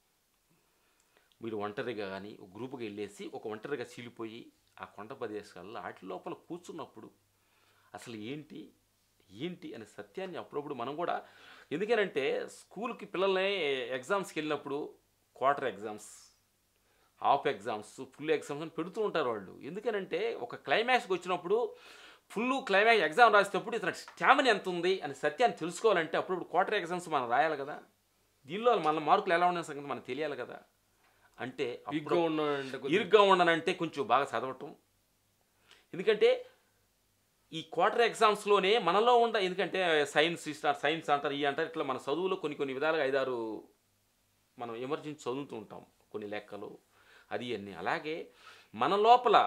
Speaker 1: మీరు ఒంటరిగా కానీ ఒక గ్రూప్గా వెళ్ళేసి ఒక ఒంటరిగా చీలిపోయి ఆ కొండ ప్రదేశాల్లో వాటి లోపల కూర్చున్నప్పుడు అసలు ఏంటి ఏంటి అనే సత్యాన్ని అప్పుడప్పుడు మనం కూడా ఎందుకనంటే స్కూల్కి పిల్లల్ని ఎగ్జామ్స్కి వెళ్ళినప్పుడు quarter exams half exams full exams అని పెడుతూ ఉంటారు వాళ్ళు ఎందుకనంటే ఒక క్లైమాక్స్కి వచ్చినప్పుడు ఫుల్ క్లైమాక్స్ ఎగ్జామ్ రాసేటప్పుడు ఇతను స్టామినా ఎంత ఉంది అనే సత్యాన్ని తెలుసుకోవాలంటే అప్పుడప్పుడు క్వార్టర్ ఎగ్జామ్స్ మనం రాయాలి కదా దీనిలో మన మార్కులు ఎలా ఉన్న సంగతి మనకు తెలియాలి కదా అంటే అప్పుడు-
Speaker 2: బిగ్గా ఉన్నాడంటే కొద్దిగా
Speaker 1: ఇరుగ్గా ఉండనంటే కొంచెం బాగా చదవటం ఎందుకంటే ఈ క్వార్టర్ ఎగ్జామ్స్లోనే మనలో ఉండ ఎందుకంటే సైన్స్ ఇస్తారు సైన్స్ అంటారు ఈ అంటారు ఇట్లా మన చదువులో కొన్ని కొన్ని విధాలుగా ఐదారు మనం ఎమర్జెన్సీ చదువుతూ ఉంటాం కొన్ని లెక్కలు అది అన్నీ అలాగే మన లోపల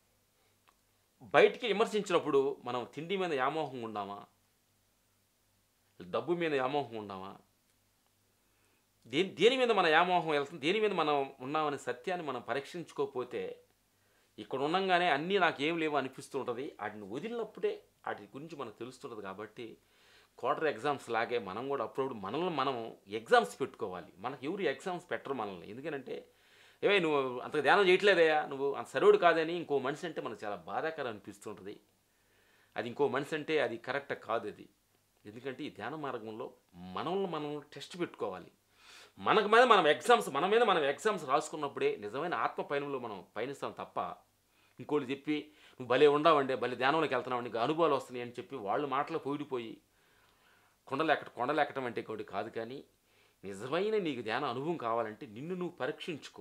Speaker 1: బయటికి విమర్శించినప్పుడు మనం తిండి మీద వ్యామోహం ఉండామా డబ్బు మీద వ్యామోహం ఉండామా దేని దేని మీద మన వ్యామోహం వెళ్తుంది దేని మీద మనం ఉన్నామనే సత్యాన్ని మనం పరీక్షించుకోకపోతే ఇక్కడ ఉండంగానే అన్నీ నాకు ఏం లేవు అనిపిస్తూ ఉంటుంది వాటిని వదిలినప్పుడే వాటి గురించి మనకు తెలుస్తుంటుంది కాబట్టి క్వార్టర్ ఎగ్జామ్స్ లాగే మనం కూడా అప్పుడప్పుడు మనల్ని మనం ఎగ్జామ్స్ పెట్టుకోవాలి మనకు ఎవరు ఎగ్జామ్స్ పెట్టరు మనల్ని ఎందుకంటే ఏవై నువ్వు అంత ధ్యానం చేయట్లేదయ్యా నువ్వు అంత సరువుడు కాదని ఇంకో మనిషి అంటే మనకు చాలా బాధాకరం అనిపిస్తుంటుంది అది ఇంకో మనిషి అంటే అది కరెక్ట్ కాదు అది ఎందుకంటే ఈ ధ్యాన మార్గంలో మనల్ని మనం టెస్ట్ పెట్టుకోవాలి మనకు మీద మనం ఎగ్జామ్స్ మన మీద మనం ఎగ్జామ్స్ రాసుకున్నప్పుడే నిజమైన ఆత్మ పయనంలో మనం పయనిస్తాం తప్ప ఇంకోటి చెప్పి నువ్వు భలే ఉండవండి భలే ధ్యానంలోకి వెళ్తున్నావు నీకు అనుభవాలు వస్తున్నాయి అని చెప్పి వాళ్ళు మాటలు పోయిడిపోయి కొండలు ఎక్క కొండలు ఎక్కడం అంటే ఒకటి కాదు కానీ నిజమైన నీకు ధ్యాన అనుభవం కావాలంటే నిన్ను నువ్వు పరీక్షించుకో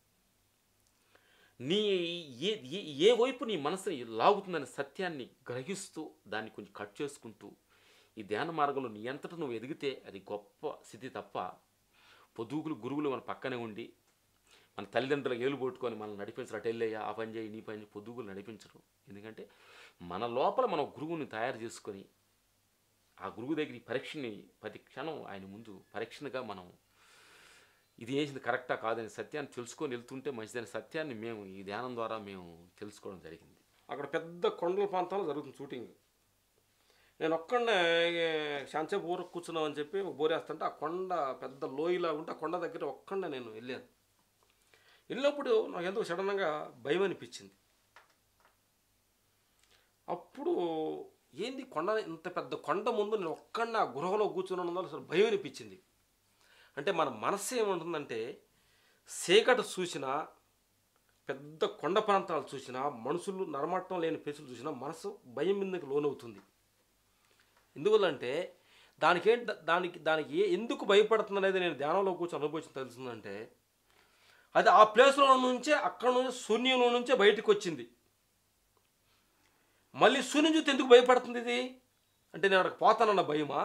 Speaker 1: నీ ఏ ఏ ఏ వైపు నీ మనసుని లాగుతుందనే సత్యాన్ని గ్రహిస్తూ దాన్ని కొంచెం కట్ చేసుకుంటూ ఈ ధ్యాన మార్గంలో నీ అంతటా నువ్వు ఎదిగితే అది గొప్ప స్థితి తప్ప పొదుగులు గురువులు మన పక్కనే ఉండి మన తల్లిదండ్రులకు ఏలు పట్టుకొని మనం నడిపించరు అటు వెళ్ళయ్యా ఆ పని చేయి నీ పని చేయి పొద్దుగులు నడిపించరు ఎందుకంటే మన లోపల మనం ఒక గురువుని తయారు చేసుకొని ఆ గురువు దగ్గర ఈ పరీక్షని ప్రతి క్షణం ఆయన ముందు పరీక్షగా మనం ఇది చేసింది కరెక్టా కాదని సత్యాన్ని తెలుసుకొని వెళ్తుంటే మంచిదనే సత్యాన్ని మేము ఈ ధ్యానం ద్వారా మేము తెలుసుకోవడం జరిగింది
Speaker 2: అక్కడ పెద్ద కొండల ప్రాంతంలో జరుగుతుంది షూటింగ్ నేను ఒక్కడే శాంతసేపు ఊరకు కూర్చున్నాం అని చెప్పి ఒక బోరేస్తుంటే ఆ కొండ పెద్ద లోయలా ఉంటే ఆ కొండ దగ్గర ఒక్కడే నేను వెళ్ళాను వెళ్ళినప్పుడు నాకు ఎందుకు సడన్గా భయం అనిపించింది అప్పుడు ఏంది కొండ ఇంత పెద్ద కొండ ముందు నేను ఒక్కడిని ఆ గృహలో కూర్చున్నాను అసలు భయం అనిపించింది అంటే మన మనస్సు ఏముంటుందంటే చీకటి చూసినా పెద్ద కొండ ప్రాంతాలు చూసినా మనుషులు నరమట్టం లేని ప్లేసులు చూసినా మనసు భయం మీదకి లోనవుతుంది ఎందువల్లంటే దానికి ఏంటి దానికి దానికి ఏ ఎందుకు భయపడుతుంది అనేది నేను ధ్యానంలో కూర్చొని అనుభవించి తెలుస్తుందంటే అది ఆ ప్లేస్లో నుంచే అక్కడ నుంచి శూన్యంలో నుంచే బయటకు వచ్చింది మళ్ళీ శూన్యం చూస్తే ఎందుకు భయపడుతుంది ఇది అంటే నేను అక్కడికి పోతానన్న భయమా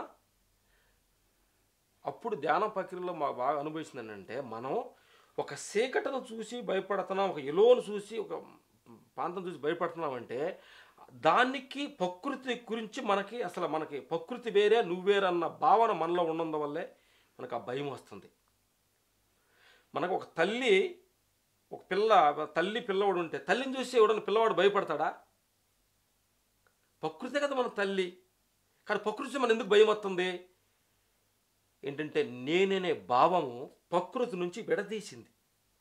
Speaker 2: అప్పుడు ధ్యాన ప్రక్రియలో మా బాగా అనుభవిస్తుంది అంటే మనం ఒక చీకటను చూసి భయపడుతున్నాం ఒక ఎలోను చూసి ఒక ప్రాంతం చూసి భయపడుతున్నామంటే దానికి ప్రకృతి గురించి మనకి అసలు మనకి ప్రకృతి వేరే నువ్వేరన్న భావన మనలో ఉన్నందు వల్లే మనకు ఆ భయం వస్తుంది మనకు ఒక తల్లి ఒక పిల్ల తల్లి పిల్లవాడు ఉంటే తల్లిని చూసి ఎవడన్నా పిల్లవాడు భయపడతాడా ప్రకృతి కదా మన తల్లి కానీ ప్రకృతి మన ఎందుకు భయం వస్తుంది ఏంటంటే నేననే భావము ప్రకృతి నుంచి విడదీసింది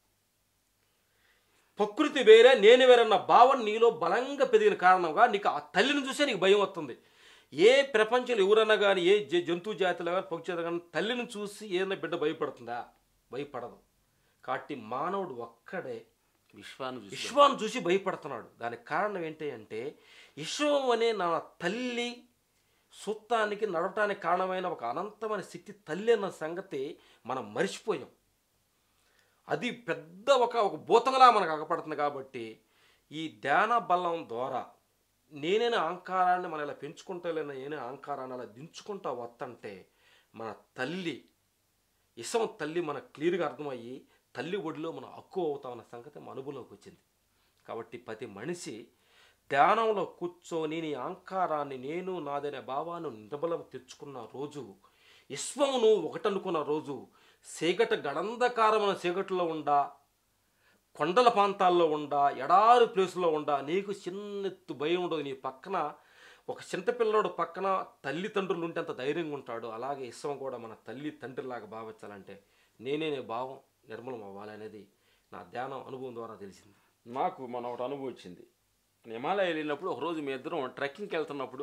Speaker 2: ప్రకృతి వేరే నేను వేరన్న భావన నీలో బలంగా పెరిగిన కారణంగా నీకు ఆ తల్లిని చూసే నీకు భయం వస్తుంది ఏ ప్రపంచంలో ఎవరన్నా కానీ ఏ జ- జంతు జాతిలో కానీ పక్షి జాతిలో కానీ తల్లిని చూసి ఏదైనా బిడ్డ భయపడుతుందా భయపడదు కాబట్టి మానవుడు ఒక్కడే
Speaker 1: విశ్వాన్ని చూసి
Speaker 2: విశ్వాన్ని చూసి భయపడుతున్నాడు దానికి కారణం ఏంటి అంటే విశ్వం అనే నా తల్లి సుత్తానికి నడవటానికి కారణమైన ఒక అనంతమైన శక్తి తల్లి అన్న సంగతి మనం మర్చిపోయాం అది పెద్ద ఒక ఒక భూతంలా మనకు అగపడుతుంది కాబట్టి ఈ ధ్యాన బలం ద్వారా నేనే అహంకారాన్ని మనం ఇలా పెంచుకుంటా లేని నేనే అహంకారాన్ని అలా దించుకుంటా వత్తంటే మన తల్లి ఇసం తల్లి మనకు క్లియర్గా అర్థమయ్యి తల్లి ఒడిలో మనం హక్కు అవుతామన్న సంగతి మన అనుభవంలోకి వచ్చింది కాబట్టి ప్రతి మనిషి ధ్యానంలో కూర్చొని నీ అహంకారాన్ని నేను నాదనే భావాన్ని నిర్బలం తెచ్చుకున్న రోజు విశ్వమును ఒకటనుకున్న రోజు చీకటి గడంధకారమైన చీకటిలో ఉండా కొండల ప్రాంతాల్లో ఉండా ఎడారి ప్లేసులో ఉండా నీకు చిన్నెత్తు భయం ఉండదు నీ పక్కన ఒక చిన్న పిల్లోడు పక్కన తల్లిదండ్రులు ఉంటే అంత ధైర్యంగా ఉంటాడు అలాగే ఇష్టం కూడా మన తల్లి తండ్రిలాగా భావించాలంటే నేనే నీ భావం నిర్మలం అవ్వాలనేది నా ధ్యానం అనుభవం ద్వారా తెలిసింది
Speaker 1: నాకు మన ఒకటి అనుభవం వచ్చింది నేను హిమాలయ వెళ్ళినప్పుడు ఒకరోజు మీ ఇద్దరం ట్రెక్కింగ్కి వెళ్తున్నప్పుడు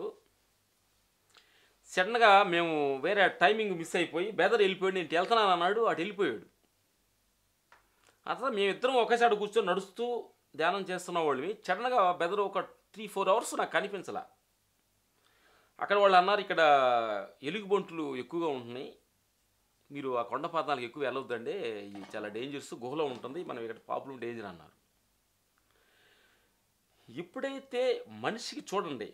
Speaker 1: సడన్గా మేము వేరే టైమింగ్ మిస్ అయిపోయి బెదర్ వెళ్ళిపోయాడు నేను ఇటు వెళ్తున్నాను అన్నాడు అటు వెళ్ళిపోయాడు అట్లా మేమిద్దరం ఒకేసారి కూర్చొని నడుస్తూ ధ్యానం చేస్తున్న వాళ్ళవి సడన్గా బెదర్ ఒక త్రీ ఫోర్ అవర్స్ నాకు కనిపించలా అక్కడ వాళ్ళు అన్నారు ఇక్కడ ఎలుగుబంటులు ఎక్కువగా ఉంటున్నాయి మీరు ఆ కొండ పాతాలకు ఎక్కువ వెళ్ళొద్దండి ఇది చాలా డేంజరస్ గుహలో ఉంటుంది మనం ఇక్కడ పాపులం డేంజర్ అన్నారు ఎప్పుడైతే మనిషికి చూడండి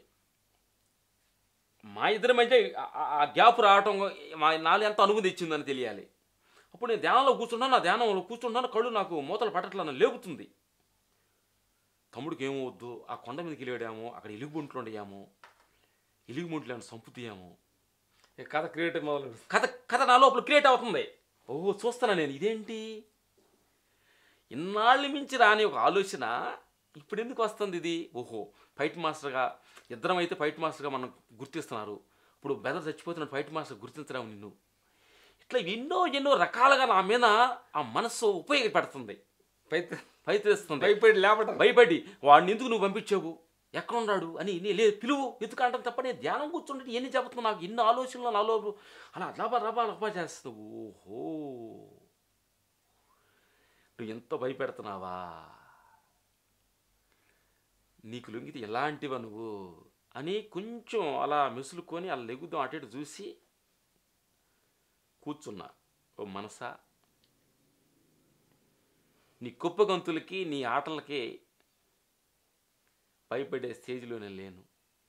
Speaker 1: మా ఇద్దరి మధ్య ఆ- ఆ- ఆ గ్యాప్ రావటం మా నాలో ఎంత అనుభూతి ఇచ్చిందని తెలియాలి అప్పుడు నేను ధ్యానంలో కూర్చున్నాను నా ధ్యానంలో కూర్చున్నాను కళ్ళు నాకు మూతలు పట్టట్లా నన్ను లేపుతుంది తమ్ముడికి ఏమవద్దు ఆ కొండ మీదకి వెళ్ళాము అక్కడ ఎలుగుబొంట్లు ఉండయాము ఎలుగుబొంట్లు సంపుతీయాము
Speaker 2: ఈ కథ క్రియేటివ్ మొదలు
Speaker 1: కథ కథ నా లోపల క్రియేట్ అవుతుంది ఓహో చూస్తాను నేను ఇదేంటి ఇన్నాళ్ళు మించి రాని ఒక ఆలోచన ఇప్పుడు ఎందుకు వస్తుంది ఇది ఓహో ఫైట్ మాస్టర్గా ఇద్దరం అయితే ఫైట్ మాస్టర్గా మనం గుర్తిస్తున్నారు ఇప్పుడు బెదర్ చచ్చిపోతున్న ఫైట్ మాస్టర్ గుర్తించడం నిన్ను ఇట్లా ఎన్నో ఎన్నో రకాలుగా నా మీద ఆ మనస్సు ఉపయోగపడుతుంది
Speaker 2: పైతే
Speaker 1: ప్రయత్నిస్తుంది
Speaker 2: భయపడి లేపట
Speaker 1: భయపడి వాడిని ఎందుకు నువ్వు పంపించావు ఎక్కడ ఉన్నాడు అని నీ లేదు పిలువు ఎందుకు అంటాం తప్ప నేను ధ్యానం కూర్చుంటే ఎన్ని చెబుతున్నా నాకు ఇన్ని ఆలోచనలు నాలో అలా లబా లబా లబా చేస్తావు ఓహో నువ్వు ఎంత భయపెడుతున్నావా నీకు లొంగితే ఎలాంటివా నువ్వు అని కొంచెం అలా మెసులుకొని అలా లెగుద్దాం అటు ఇటు చూసి కూర్చున్నా ఓ మనసా నీ కుప్పగంతులకి నీ ఆటలకి భయపడే స్టేజ్లో నేను లేను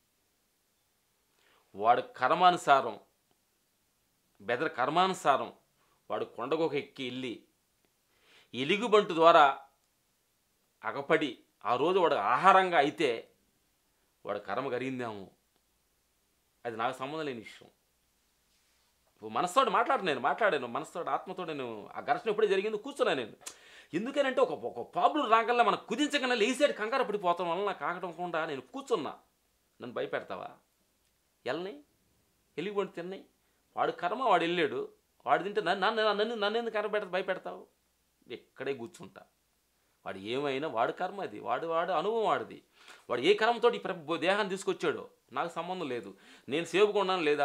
Speaker 1: వాడు కర్మానుసారం బెదర కర్మానుసారం వాడు కొండకొక ఎక్కి వెళ్ళి ఎలుగుబంటు ద్వారా అగపడి ఆ రోజు వాడు ఆహారంగా అయితే వాడు కర్మ కరిగిందేమో అది నాకు సంబంధం లేని విషయం ఇప్పుడు మనసుతోటి మాట్లాడు నేను మాట్లాడాను మనసుతోటి ఆత్మతో నేను ఆ ఘర్షణ ఎప్పుడే జరిగింది కూర్చున్నా నేను ఎందుకనంటే ఒక ఒక ప్రాబ్లం రాగల్లా మనం కుదించకన్నా లేసేటి కంగారు పడిపోతాం వల్ల నాకు ఆగటకుండా నేను కూర్చున్నా నన్ను భయపెడతావా వెళ్ళని ఎలిగిపోయి తిన్నాయి వాడు కర్మ వాడు వెళ్ళాడు వాడు తింటే నన్ను నన్ను నన్ను నన్ను ఎందుకు కర్మ పెడతా భయపెడతావు ఇక్కడే కూర్చుంటా వాడు ఏమైనా వాడు కర్మ అది వాడు వాడు అనుభవం వాడిది వాడు ఏ కర్మతో ఈ ప్ర- దేహాన్ని తీసుకొచ్చాడో నాకు సంబంధం లేదు నేను సేపుగా ఉన్నాను లేదా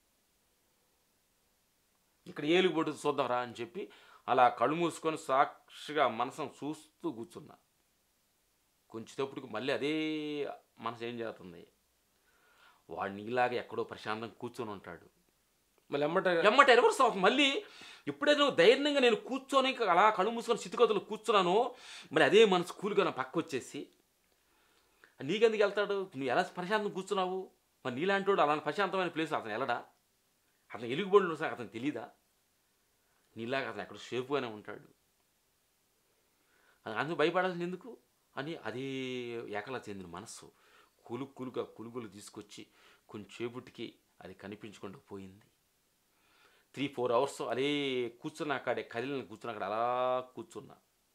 Speaker 1: ఇక్కడ ఏలుగు పొట్టు చూద్దాంరా అని చెప్పి అలా కళ్ళు మూసుకొని సాక్షిగా మనసును చూస్తూ కూర్చున్నా కొంచెంసేపటికి మళ్ళీ అదే మనసు ఏం చేస్తుంది వాడు నీలాగా ఎక్కడో ప్రశాంతంగా కూర్చొని ఉంటాడు
Speaker 2: మళ్ళీ ఎమ్మట
Speaker 1: ఎమ్మట రివర్స్ అవుతుంది మళ్ళీ ఎప్పుడైతే నువ్వు ధైర్యంగా నేను కూర్చొని ఇంకా అలా కళ్ళు మూసుకొని స్థితిగతులు కూర్చున్నాను మరి అదే మనసు కూలుగా నా పక్క వచ్చేసి నీకెందుకు వెళ్తాడు నువ్వు ఎలా ప్రశాంతంగా కూర్చున్నావు మరి నీలాంటి వాడు అలాంటి ప్రశాంతమైన ప్లేస్ అతను వెళ్ళడా అతను ఎలుగుబడులు సార్ అతను తెలీదా నీలాగా అతను ఎక్కడ సేఫ్గానే ఉంటాడు అది అందుకు భయపడాల్సింది ఎందుకు అని అదే ఏకలా చెందిన మనస్సు కులు కులుగా కులుగులు తీసుకొచ్చి కొంచెంసేపటికి అది కనిపించకుండా పోయింది త్రీ ఫోర్ అవర్స్ అదే కూర్చున్న అక్కడే కదిలిన కూర్చున్న అక్కడ అలా కూర్చున్నా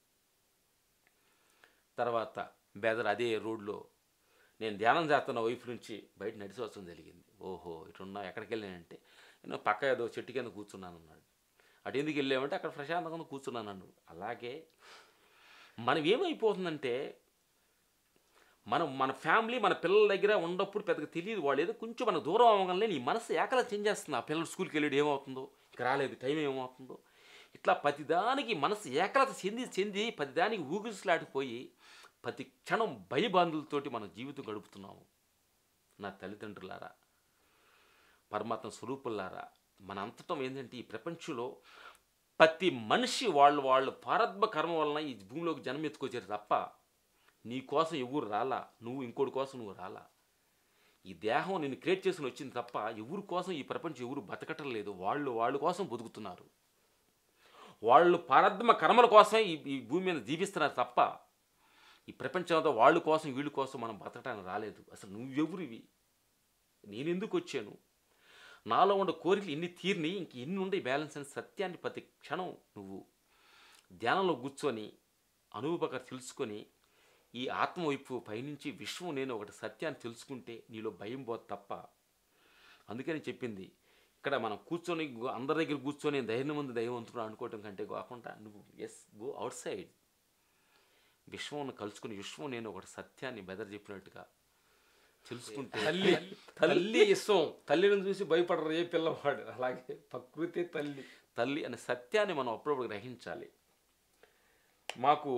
Speaker 1: తర్వాత బెదర్ అదే రోడ్లో నేను ధ్యానం చేస్తున్న వైపు నుంచి బయట నడిచి వచ్చడం జరిగింది ఓహో ఇటున్నా ఎక్కడికి వెళ్ళానంటే నేను పక్క ఏదో చెట్టు కింద కూర్చున్నాను అన్నాడు అటు ఎందుకు వెళ్ళామంటే అక్కడ ప్రశాంతంగా కూర్చున్నాను అన్నాడు అలాగే మనం ఏమైపోతుందంటే మనం మన ఫ్యామిలీ మన పిల్లల దగ్గర ఉన్నప్పుడు పెద్దగా తెలియదు వాళ్ళు ఏదో కొంచెం మన దూరం అవ్వగానే నీ మనసు ఏకలా చేంజ్ చేస్తుంది ఆ పిల్లలు స్కూల్కి వెళ్ళాడు ఏమవుతుందో ఇక రాలేదు టైం ఏమవుతుందో ఇట్లా ప్రతిదానికి మనసు ఏకలత చెంది చెంది ప్రతిదానికి ఊగిసలాడిపోయి ప్రతి క్షణం భయబాంధులతోటి మన జీవితం గడుపుతున్నాము నా తల్లిదండ్రులారా పరమాత్మ స్వరూపులారా మన అంతటం ఏంటంటే ఈ ప్రపంచంలో ప్రతి మనిషి వాళ్ళు వాళ్ళు పారద్మ కర్మ వలన ఈ భూమిలోకి జన్మెత్తుకొచ్చారు తప్ప నీ కోసం ఎవరు రాలా నువ్వు ఇంకోటి కోసం నువ్వు రాలా ఈ దేహం నిన్ను క్రియేట్ చేసుకుని వచ్చింది తప్ప ఎవరి కోసం ఈ ప్రపంచం ఎవరు బతకటం లేదు వాళ్ళు వాళ్ళ కోసం బతుకుతున్నారు వాళ్ళు పారద్మ కర్మల కోసం ఈ ఈ భూమి మీద జీవిస్తున్నారు తప్ప ఈ ప్రపంచంతో వాళ్ళ కోసం వీళ్ళ కోసం మనం బతకడానికి రాలేదు అసలు నువ్వెవరివి నేను ఎందుకు వచ్చాను నాలో ఉన్న కోరికలు ఎన్ని తీరిని ఇంక ఎన్ని ఉండే బ్యాలెన్స్ అని సత్యాన్ని ప్రతి క్షణం నువ్వు ధ్యానంలో కూర్చొని అనుభవక తెలుసుకొని ఈ ఆత్మ వైపు పైనుంచి విశ్వం నేను ఒకటి సత్యాన్ని తెలుసుకుంటే నీలో భయం పోదు తప్ప అందుకని చెప్పింది ఇక్కడ మనం కూర్చొని గు- అందరి దగ్గర కూర్చొని ధైర్యం ఉంది దైవవంతుడు అనుకోవటం కంటే కాకుండా నువ్వు ఎస్ గో అవుట్ సైడ్ విశ్వం కలుసుకుని విశ్వం నేను ఒకటి సత్యాన్ని బెదర్ చెప్పినట్టుగా తెలుసుకుంటే
Speaker 2: తల్లి తల్లి ఇష్టం తల్లిని చూసి భయపడరు ఏ పిల్లవాడు అలాగే ప్రకృతి తల్లి
Speaker 1: తల్లి అనే సత్యాన్ని మనం అప్పుడప్పుడు గ్రహించాలి మాకు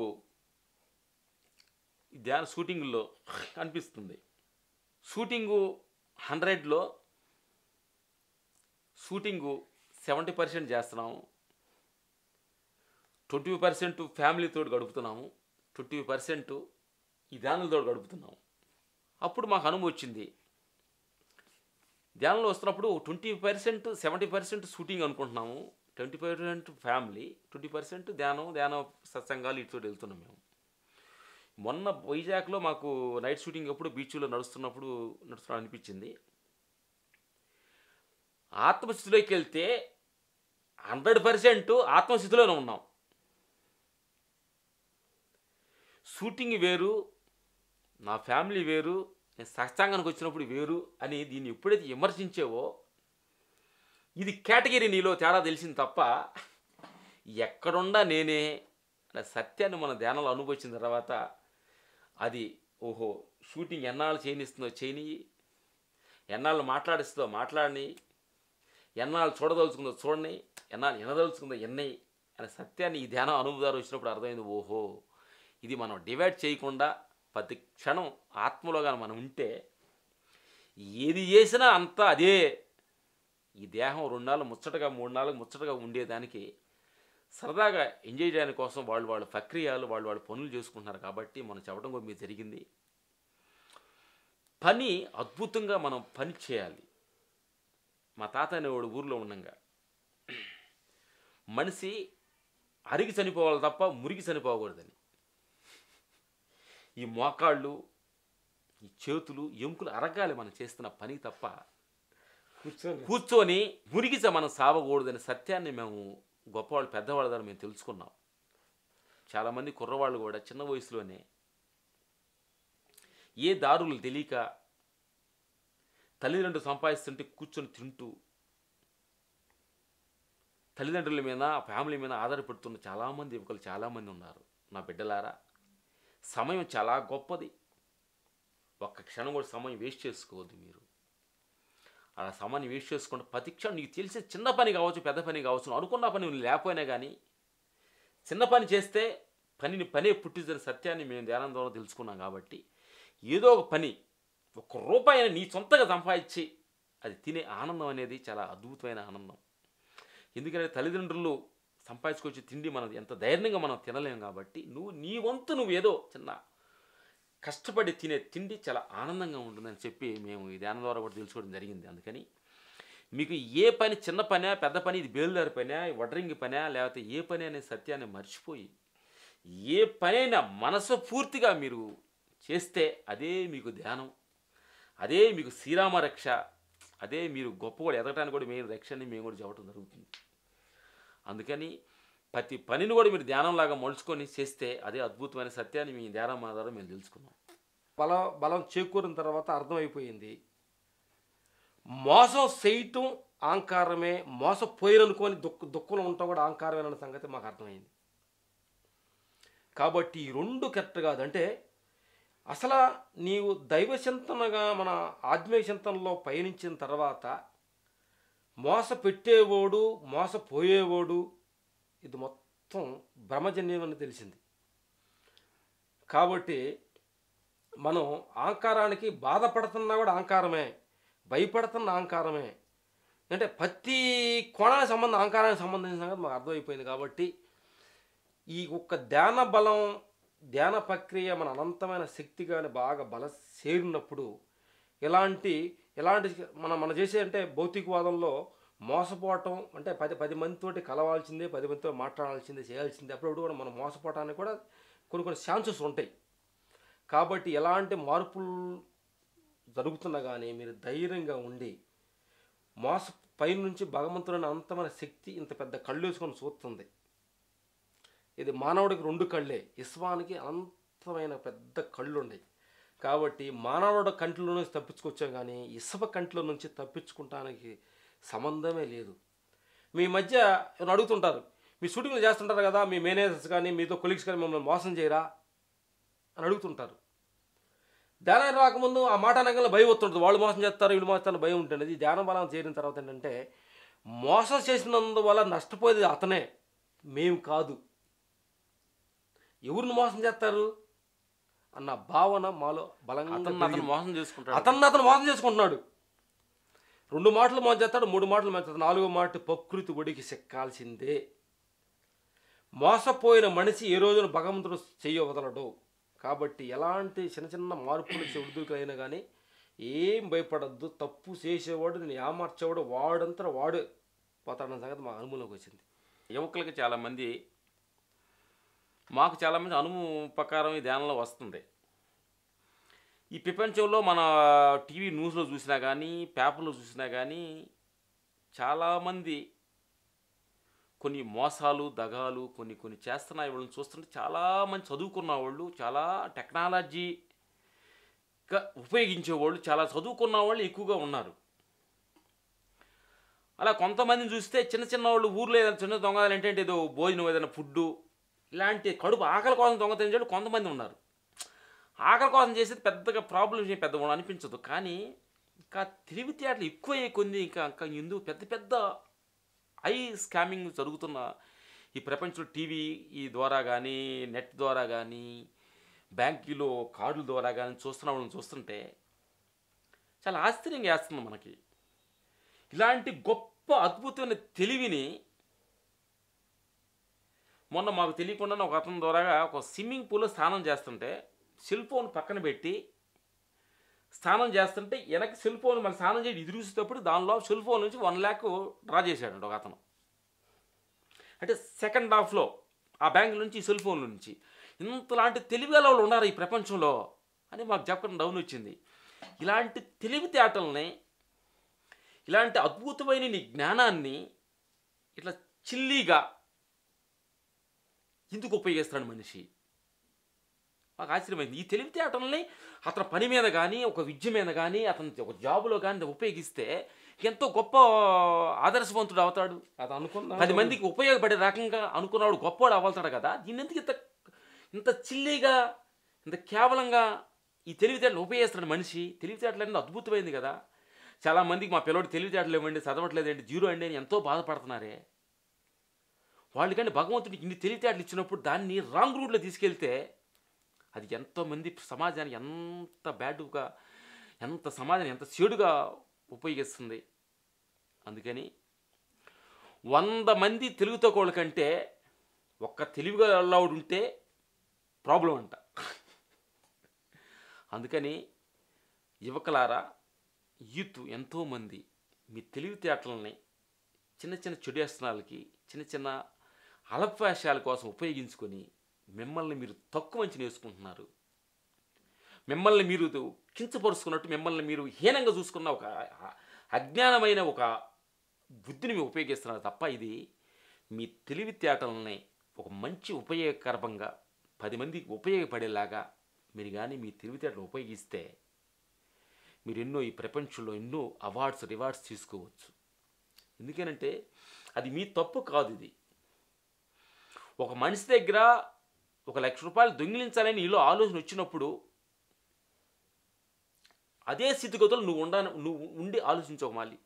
Speaker 1: ఈ ధ్యాన షూటింగ్లో అనిపిస్తుంది షూటింగు హండ్రెడ్లో షూటింగు సెవెంటీ పర్సెంట్ చేస్తున్నాము ట్వంటీ పర్సెంట్ ఫ్యామిలీతో గడుపుతున్నాము ట్వంటీ పర్సెంట్ ఈ ధ్యానులతో గడుపుతున్నాము అప్పుడు మాకు అనుభవం వచ్చింది ధ్యానంలో వస్తున్నప్పుడు twenty percent seventy percent shooting అనుకుంటున్నాము twenty percent family twenty percent ధ్యానం ధ్యాన సత్సంగాలు ఇటు వెళ్తున్నాం మేము మొన్న వైజాగ్లో మాకు నైట్ షూటింగ్ అప్పుడు బీచ్లో నడుస్తున్నప్పుడు నడుస్తున్నా అనిపించింది ఆత్మస్థితిలోకి వెళ్తే హండ్రెడ్ పర్సెంట్ ఆత్మస్థితిలోనే ఉన్నాం షూటింగ్ వేరు నా ఫ్యామిలీ వేరు నేను సత్సంగానికి వచ్చినప్పుడు వేరు అని దీన్ని ఎప్పుడైతే విమర్శించావో ఇది కేటగిరీ నీలో తేడా తెలిసింది తప్ప ఎక్కడున్నా నేనే అనే సత్యాన్ని మన ధ్యానంలో అనుభవించిన తర్వాత అది ఓహో షూటింగ్ ఎన్నాళ్ళు చేయనిస్తుందో చేయని ఎన్నాళ్ళు మాట్లాడిస్తుందో మాట్లాడని ఎన్నాళ్ళు చూడదలుచుకుందో చూడని ఎన్నాళ్ళు వినదలుచుకుందో ఎన్నయి అనే సత్యాన్ని ఈ ధ్యానం అనుభవాలు వచ్చినప్పుడు అర్థమైంది ఓహో ఇది మనం డివైడ్ చేయకుండా ప్రతి క్షణం ఆత్మలో కానీ మనం ఉంటే ఏది చేసినా అంతా అదే ఈ దేహం రెండు నాలుగు ముచ్చటగా మూడు నాలుగు ముచ్చటగా ఉండేదానికి సరదాగా ఎంజాయ్ చేయడానికి కోసం వాళ్ళు వాళ్ళ ప్రక్రియలు వాళ్ళు వాళ్ళ పనులు చేసుకుంటున్నారు కాబట్టి మనం చెప్పడం కూడా మీకు జరిగింది పని అద్భుతంగా మనం పని చేయాలి మా తాత అనేవాడు ఊర్లో ఉండంగా మనిషి అరిగి చనిపోవాలి తప్ప మురిగి చనిపోకూడదని ఈ మోకాళ్ళు ఈ చేతులు ఎముకలు అరగాలి మనం చేస్తున్న పని తప్ప
Speaker 2: కూర్చొని
Speaker 1: కూర్చొని మురిగిచ మనం సావకూడదనే సత్యాన్ని మేము గొప్పవాళ్ళు పెద్దవాళ్ళ ద్వారా మేము తెలుసుకున్నాం చాలామంది కుర్రవాళ్ళు కూడా చిన్న వయసులోనే ఏ దారులు తెలియక తల్లిదండ్రులు సంపాదిస్తుంటే కూర్చొని తింటూ తల్లిదండ్రుల మీద ఫ్యామిలీ మీద ఆధారపడుతున్న చాలామంది యువకులు చాలామంది ఉన్నారు నా బిడ్డలారా సమయం చాలా గొప్పది ఒక్క క్షణం కూడా సమయం వేస్ట్ చేసుకోవద్దు మీరు అలా సమయాన్ని వేస్ట్ చేసుకుంటే ప్రతి క్షణం నీకు తెలిసే చిన్న పని కావచ్చు పెద్ద పని కావచ్చు నువ్వు అనుకున్న పని నువ్వు లేకపోయినా కానీ చిన్న పని చేస్తే పనిని పనే పుట్టించిన సత్యాన్ని మేము ధ్యానం ద్వారా తెలుసుకున్నాం కాబట్టి ఏదో ఒక పని ఒక్క రూపాయి నీ సొంతగా సంపాదించి అది తినే ఆనందం అనేది చాలా అద్భుతమైన ఆనందం ఎందుకంటే తల్లిదండ్రులు సంపాదించుకొచ్చి తిండి మనం ఎంత ధైర్యంగా మనం తినలేం కాబట్టి నువ్వు నీ వంతు నువ్వు ఏదో చిన్న కష్టపడి తినే తిండి చాలా ఆనందంగా ఉంటుందని చెప్పి మేము ఈ ధ్యానం ద్వారా కూడా తెలుసుకోవడం జరిగింది అందుకని మీకు ఏ పని చిన్న పనా పెద్ద పని ఇది బేలుదారి పనా వడ్రింగి పనా లేకపోతే ఏ పని అనే సత్యాన్ని మర్చిపోయి ఏ పనైనా మనసు పూర్తిగా మీరు చేస్తే అదే మీకు ధ్యానం అదే మీకు శ్రీరామ రక్ష అదే మీరు గొప్ప కూడా ఎదగటానికి కూడా మేము రక్షని మేము కూడా చెప్పడం జరుగుతుంది అందుకని ప్రతి పనిని కూడా మీరు ధ్యానంలాగా మలుచుకొని చేస్తే అదే అద్భుతమైన సత్యాన్ని మీ ధ్యానం ద్వారా మేము తెలుసుకున్నాం
Speaker 2: బలం బలం చేకూరిన తర్వాత అర్థమైపోయింది మోసం చేయటం ఆంకారమే మోసపోయిరనుకొని దుఃఖ దుఃఖంలో ఉంటాం కూడా ఆంకారమే అన్న సంగతి మాకు అర్థమైంది కాబట్టి ఈ రెండు కరెక్ట్ కాదు అంటే అసలు నీవు దైవ చింతనగా మన ఆత్మీయ చింతనలో పయనించిన తర్వాత మోస పెట్టేవాడు మోసపోయేవాడు ఇది మొత్తం భ్రమజన్యం అని తెలిసింది కాబట్టి మనం ఆంకారానికి బాధపడుతున్నా కూడా ఆంకారమే భయపడుతున్న ఆంకారమే అంటే ప్రతి కోణానికి సంబంధం ఆంకారానికి సంబంధించిన సంగతి మాకు అర్థమైపోయింది కాబట్టి ఈ ఒక్క ధ్యాన బలం ధ్యాన ప్రక్రియ మన అనంతమైన శక్తి కానీ బాగా బల చేరినప్పుడు ఇలాంటి ఇలాంటి మనం మనం చేసే అంటే భౌతికవాదంలో మోసపోవటం అంటే పది పది మందితోటి కలవాల్సిందే పది మందితో మాట్లాడాల్సిందే చేయాల్సిందే అప్పుడప్పుడు కూడా మనం మోసపోవటానికి కూడా కొన్ని కొన్ని ఛాన్సెస్ ఉంటాయి కాబట్టి ఎలాంటి మార్పులు జరుగుతున్నా కానీ మీరు ధైర్యంగా ఉండి మోస పైనుంచి భగవంతుడైన అంతమైన శక్తి ఇంత పెద్ద కళ్ళు వేసుకొని చూస్తుంది ఇది మానవుడికి రెండు కళ్ళే ఇస్వానికి అనంతమైన పెద్ద కళ్ళు ఉన్నాయి కాబట్టి మానవుడు కంటిలో నుంచి తప్పించుకొచ్చాం కానీ ఇసువ కంటిలో నుంచి తప్పించుకుంటానికి సంబంధమే లేదు మీ మధ్య ఏమైనా అడుగుతుంటారు మీ షూటింగ్లు చేస్తుంటారు కదా మీ మేనేజర్స్ కానీ మీతో కొలీగ్స్ కానీ మిమ్మల్ని మోసం చేయరా అని అడుగుతుంటారు ధ్యానం రాకముందు ఆ మాట అనగానే భయం వస్తుంటుంది వాళ్ళు మోసం చేస్తారు వీళ్ళు మోసం చేస్తారు భయం ఉంటుంది ఇది ధ్యానం బలం చేరిన తర్వాత ఏంటంటే మోసం చేసినందువల్ల నష్టపోయేది అతనే మేము కాదు ఎవరిని మోసం చేస్తారు అన్న భావన మాలో బలంగా
Speaker 1: అతను అతను
Speaker 2: పెరిగింది.
Speaker 1: మోసం చేసుకుంటాడు
Speaker 2: అతన్ని అతను మోసం చేసుకుంటున్నాడు రెండు మాటలు మోసం చేస్తాడు మూడు మాటలు మోసం చేస్తాడు నాలుగో మాట ప్రకృతి ఒడికి చెక్కాల్సిందే మోసపోయిన మనిషి ఏ రోజున భగవంతుడు చెయ్య వదలడు కాబట్టి ఎలాంటి చిన్న చిన్న మార్పులు చెడుదుకైనా కానీ ఏం భయపడద్దు తప్పు చేసేవాడు నేను ఏమార్చేవాడు వాడంతా వాడు పోతాడన్న సంగతి మా అనుభవంలోకి వచ్చింది
Speaker 1: యువకులకి చాలామంది మాకు చాలామంది అనుభవం ప్రకారం ఈ ధ్యానంలో వస్తుంది ఈ ప్రపంచంలో మన టీవీ న్యూస్లో చూసినా కానీ పేపర్లో చూసినా కానీ చాలామంది కొన్ని మోసాలు దగాలు కొన్ని కొన్ని చేస్తున్న వాళ్ళని చూస్తుంటే చాలామంది చదువుకున్న వాళ్ళు చాలా టెక్నాలజీగా ఉపయోగించే వాళ్ళు చాలా చదువుకున్న వాళ్ళు ఎక్కువగా ఉన్నారు అలా కొంతమందిని చూస్తే చిన్న చిన్న వాళ్ళు ఊర్లో ఏదైనా చిన్న దొంగలు ఏంటంటే ఏదో భోజనం ఏదైనా ఫుడ్డు ఇలాంటి కడుపు ఆకలి కోసం దొంగతనం చేయడం కొంతమంది ఉన్నారు ఆకలి కోసం చేసేది పెద్దగా ప్రాబ్లం ఏం పెద్ద అనిపించదు కానీ ఇంకా తెలివితేటలు ఎక్కువ అయ్యే కొన్ని ఇంకా ఇంకా ఎందుకు పెద్ద పెద్ద ఐ స్కామింగ్ జరుగుతున్న ఈ ప్రపంచంలో టీవీ ఈ ద్వారా కానీ నెట్ ద్వారా కానీ బ్యాంకులో కార్డుల ద్వారా కానీ చూస్తున్న వాళ్ళని చూస్తుంటే చాలా ఆశ్చర్యంగా వేస్తుంది మనకి ఇలాంటి గొప్ప అద్భుతమైన తెలివిని మొన్న మాకు తెలియకుండానే ఒక అతని ద్వారా ఒక స్విమ్మింగ్ పూల్లో స్నానం చేస్తుంటే సెల్ ఫోన్ పక్కన పెట్టి స్నానం చేస్తుంటే వెనక్కి సెల్ ఫోన్ మళ్ళీ స్నానం చేసి ఎదురుసేటప్పుడు దానిలో సెల్ ఫోన్ నుంచి వన్ ల్యాక్ డ్రా చేశాడు ఒక అతను అంటే సెకండ్ హాఫ్లో ఆ బ్యాంక్ నుంచి సెల్ ఫోన్ నుంచి ఇంతలాంటి తెలివిగల వాళ్ళు ఉన్నారు ఈ ప్రపంచంలో అని మాకు చెప్పడం డౌన్ వచ్చింది ఇలాంటి తెలివితేటల్ని ఇలాంటి అద్భుతమైన నీ జ్ఞానాన్ని ఇట్లా చిల్లీగా ఎందుకు ఉపయోగిస్తాడు మనిషి మాకు ఆశ్చర్యమైంది ఈ తెలివితేటల్ని అతని పని మీద కానీ ఒక విద్య మీద కానీ అతని ఒక జాబులో కానీ ఉపయోగిస్తే ఎంతో గొప్ప ఆదర్శవంతుడు అవుతాడు
Speaker 2: అది అనుకున్నా
Speaker 1: పది మందికి ఉపయోగపడే రకంగా అనుకున్నవాడు గొప్పవాడు అవ్వతాడు కదా దీన్ని ఎందుకు ఇంత ఇంత చిల్లీగా ఇంత కేవలంగా ఈ తెలివితేటలు ఉపయోగిస్తాడు మనిషి తెలివితేటలు అనేది అద్భుతమైంది కదా చాలామందికి మా పిల్లవాడు తెలివితేటలు ఇవ్వండి చదవట్లేదండి జీరో అండి అని ఎంతో బాధపడుతున్నారే వాళ్ళు కానీ భగవంతుడికి ఇన్ని తెలివితేటలు ఇచ్చినప్పుడు దాన్ని రాంగ్ రూట్లో తీసుకెళ్తే అది ఎంతోమంది సమాజానికి ఎంత బ్యాడ్గా ఎంత సమాజాన్ని ఎంత చెడుగా ఉపయోగిస్తుంది అందుకని వంద మంది తెలుగు తక్కువ కంటే ఒక్క తెలివిగా అల్లవాడు ఉంటే ప్రాబ్లం అంట అందుకని యువకులారా యూత్ ఎంతోమంది మీ తెలివితేటలని చిన్న చిన్న చెడువ్యసనాలకి చిన్న చిన్న అలపాశాల కోసం ఉపయోగించుకొని మిమ్మల్ని మీరు తక్కువ అంచనా వేసుకుంటున్నారు మిమ్మల్ని మీరు కించపరుచుకున్నట్టు మిమ్మల్ని మీరు హీనంగా చూసుకున్న ఒక అజ్ఞానమైన ఒక బుద్ధిని మీరు ఉపయోగిస్తున్నారు తప్ప ఇది మీ తెలివితేటలని ఒక మంచి ఉపయోగకరంగా పది మందికి ఉపయోగపడేలాగా మీరు కానీ మీ తెలివితేటలు ఉపయోగిస్తే మీరు ఎన్నో ఈ ప్రపంచంలో ఎన్నో అవార్డ్స్ రివార్డ్స్ తీసుకోవచ్చు ఎందుకనంటే అది మీ తప్పు కాదు ఇది ఒక మనిషి దగ్గర ఒక లక్ష రూపాయలు దొంగిలించాలని నీలో ఆలోచన వచ్చినప్పుడు అదే స్థితిగతులు నువ్వు ఉండ నువ్వు ఉండి ఆలోచించవు మళ్ళీ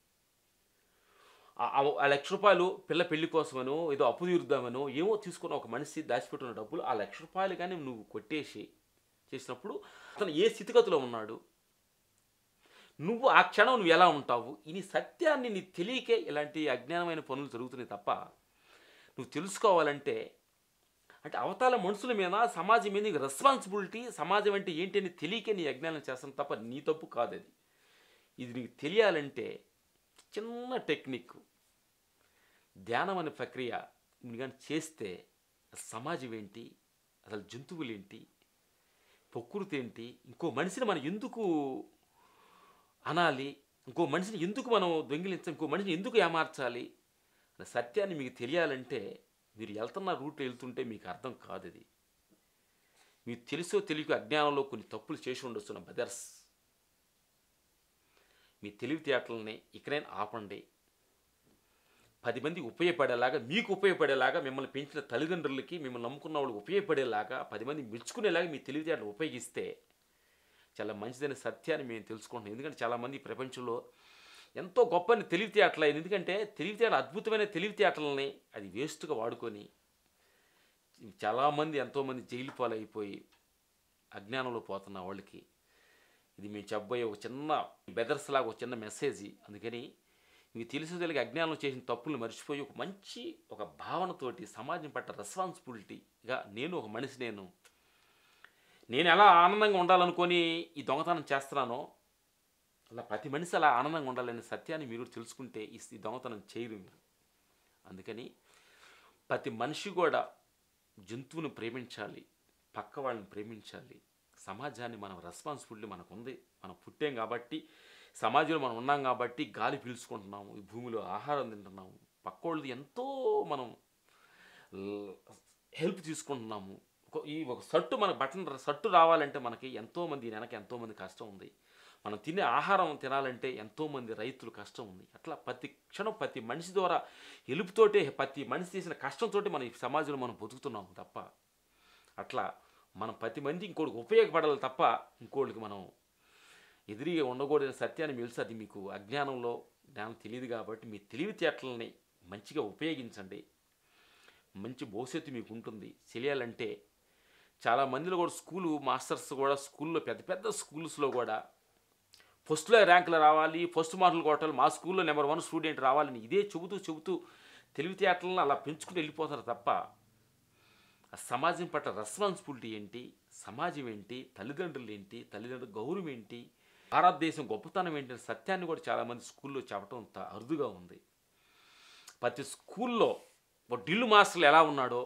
Speaker 1: ఆ- ఆ- ఆ లక్ష రూపాయలు పిల్ల పెళ్లి కోసమనో ఏదో అప్పు తీరుద్దామనో ఏమో తీసుకున్న ఒక మనిషి దాచిపెట్టిన డబ్బులు ఆ లక్ష రూపాయలు కానీ నువ్వు కొట్టేసి చేసినప్పుడు అతను ఏ స్థితిగతిలో ఉన్నాడు నువ్వు ఆ క్షణం నువ్వు ఎలా ఉంటావు ఈ సత్యాన్ని నీ తెలియకే ఇలాంటి అజ్ఞానమైన పనులు జరుగుతున్నాయి తప్ప నువ్వు తెలుసుకోవాలంటే అంటే అవతాల మనుషుల మీద సమాజం మీద నీకు రెస్పాన్సిబిలిటీ సమాజం అంటే ఏంటి అని తెలియకే నీ అజ్ఞానం చేస్తాను తప్ప నీ తప్పు కాదు అది ఇది నీకు తెలియాలంటే చిన్న టెక్నిక్ ధ్యానం అనే ప్రక్రియ నువ్వు కానీ చేస్తే సమాజం ఏంటి అసలు జంతువులు ఏంటి ప్రకృతి ఏంటి ఇంకో మనిషిని మనం ఎందుకు అనాలి ఇంకో మనిషిని ఎందుకు మనం దొంగిలించాలి ఇంకో మనిషిని ఎందుకు ఏమార్చాలి అనే సత్యాన్ని మీకు తెలియాలంటే మీరు వెళ్తున్న రూట్లో వెళ్తుంటే మీకు అర్థం కాదు అది మీకు తెలుసో తెలియక అజ్ఞానంలో కొన్ని తప్పులు చేసి ఉండొస్తున్న బదర్స్ మీ తెలివితేటలని ఇక్కడైనా ఆపండి పది మందికి ఉపయోగపడేలాగా మీకు ఉపయోగపడేలాగా మిమ్మల్ని పెంచిన తల్లిదండ్రులకి మిమ్మల్ని నమ్ముకున్న వాళ్ళకి ఉపయోగపడేలాగా పది మంది మెచ్చుకునేలాగా మీ తెలివితేటలు ఉపయోగిస్తే చాలా మంచిదైన సత్యాన్ని మేము తెలుసుకుంటున్నాం ఎందుకంటే చాలామంది ఈ ప్రపంచంలో ఎంతో గొప్పని తెలివితేటలైంది ఎందుకంటే తెలివితేట అద్భుతమైన తెలివితేటలని అది వేస్ట్గా వాడుకొని చాలామంది ఎంతోమంది జైలు పాలైపోయి అజ్ఞానంలో పోతున్న వాళ్ళకి ఇది మేము చెప్పబోయే ఒక చిన్న బెదర్స్ లాగా ఒక చిన్న మెసేజ్ అందుకని మీకు తెలుసు తెలియక అజ్ఞానం చేసిన తప్పులు మర్చిపోయి ఒక మంచి ఒక భావనతోటి సమాజం పట్ల రెస్పాన్సిబిలిటీగా నేను ఒక మనిషి నేను నేను ఎలా ఆనందంగా ఉండాలనుకొని ఈ దొంగతనం చేస్తున్నానో అలా ప్రతి మనిషి అలా ఆనందంగా ఉండాలనే సత్యాన్ని మీరు తెలుసుకుంటే ఈ ఈ దొంగతనం చేయరు మీరు అందుకని ప్రతి మనిషి కూడా జంతువుని ప్రేమించాలి పక్క వాళ్ళని ప్రేమించాలి సమాజాన్ని మనం రెస్పాన్సిబిలిటీ మనకు ఉంది మనం పుట్టాం కాబట్టి సమాజంలో మనం ఉన్నాం కాబట్టి గాలి పీల్చుకుంటున్నాము ఈ భూమిలో ఆహారం తింటున్నాము పక్కోళ్ళది ఎంతో మనం హెల్ప్ తీసుకుంటున్నాము ఒక- ఈ ఒక సట్టు మన బటన్ సట్టు రావాలంటే మనకి ఎంతోమంది వెనక ఎంతోమంది కష్టం ఉంది మనం తినే ఆహారం తినాలంటే ఎంతోమంది రైతులు కష్టం ఉంది అట్లా ప్రతి క్షణం ప్రతి మనిషి ద్వారా ఎలుపుతోటే ప్రతి మనిషి చేసిన కష్టంతో మనం ఈ సమాజంలో మనం బతుకుతున్నాం తప్ప అట్లా మనం ప్రతి మంది ఇంకోటికి ఉపయోగపడాలి తప్ప ఇంకోటికి మనం ఎదురుగా ఉండకూడని సత్యాన్ని తెలుసు అది మీకు అజ్ఞానంలో జ్ఞానం తెలియదు కాబట్టి మీ తెలివితేటలని మంచిగా ఉపయోగించండి మంచి భవిష్యత్తు మీకు ఉంటుంది తెలియాలంటే చాలా మందిలో కూడా స్కూలు మాస్టర్స్ కూడా స్కూల్లో పెద్ద పెద్ద స్కూల్స్లో కూడా ఫస్ట్లో ర్యాంకులు రావాలి ఫస్ట్ మార్కులు కొట్టాలి మా స్కూల్లో నెంబర్ వన్ స్టూడెంట్ రావాలని ఇదే చెబుతూ చెబుతూ తెలివితేటలను అలా పెంచుకుంటూ వెళ్ళిపోతారు తప్ప ఆ సమాజం పట్ల రెస్పాన్సిబిలిటీ ఏంటి సమాజం ఏంటి తల్లిదండ్రులు ఏంటి తల్లిదండ్రుల గౌరవం ఏంటి భారతదేశం గొప్పతనం ఏంటి అనే సత్యాన్ని కూడా చాలామంది స్కూల్లో చెప్పడం త- అరుదుగా ఉంది ప్రతి స్కూల్లో ఒక డ్రిల్ మాస్టర్లు ఎలా ఉన్నాడో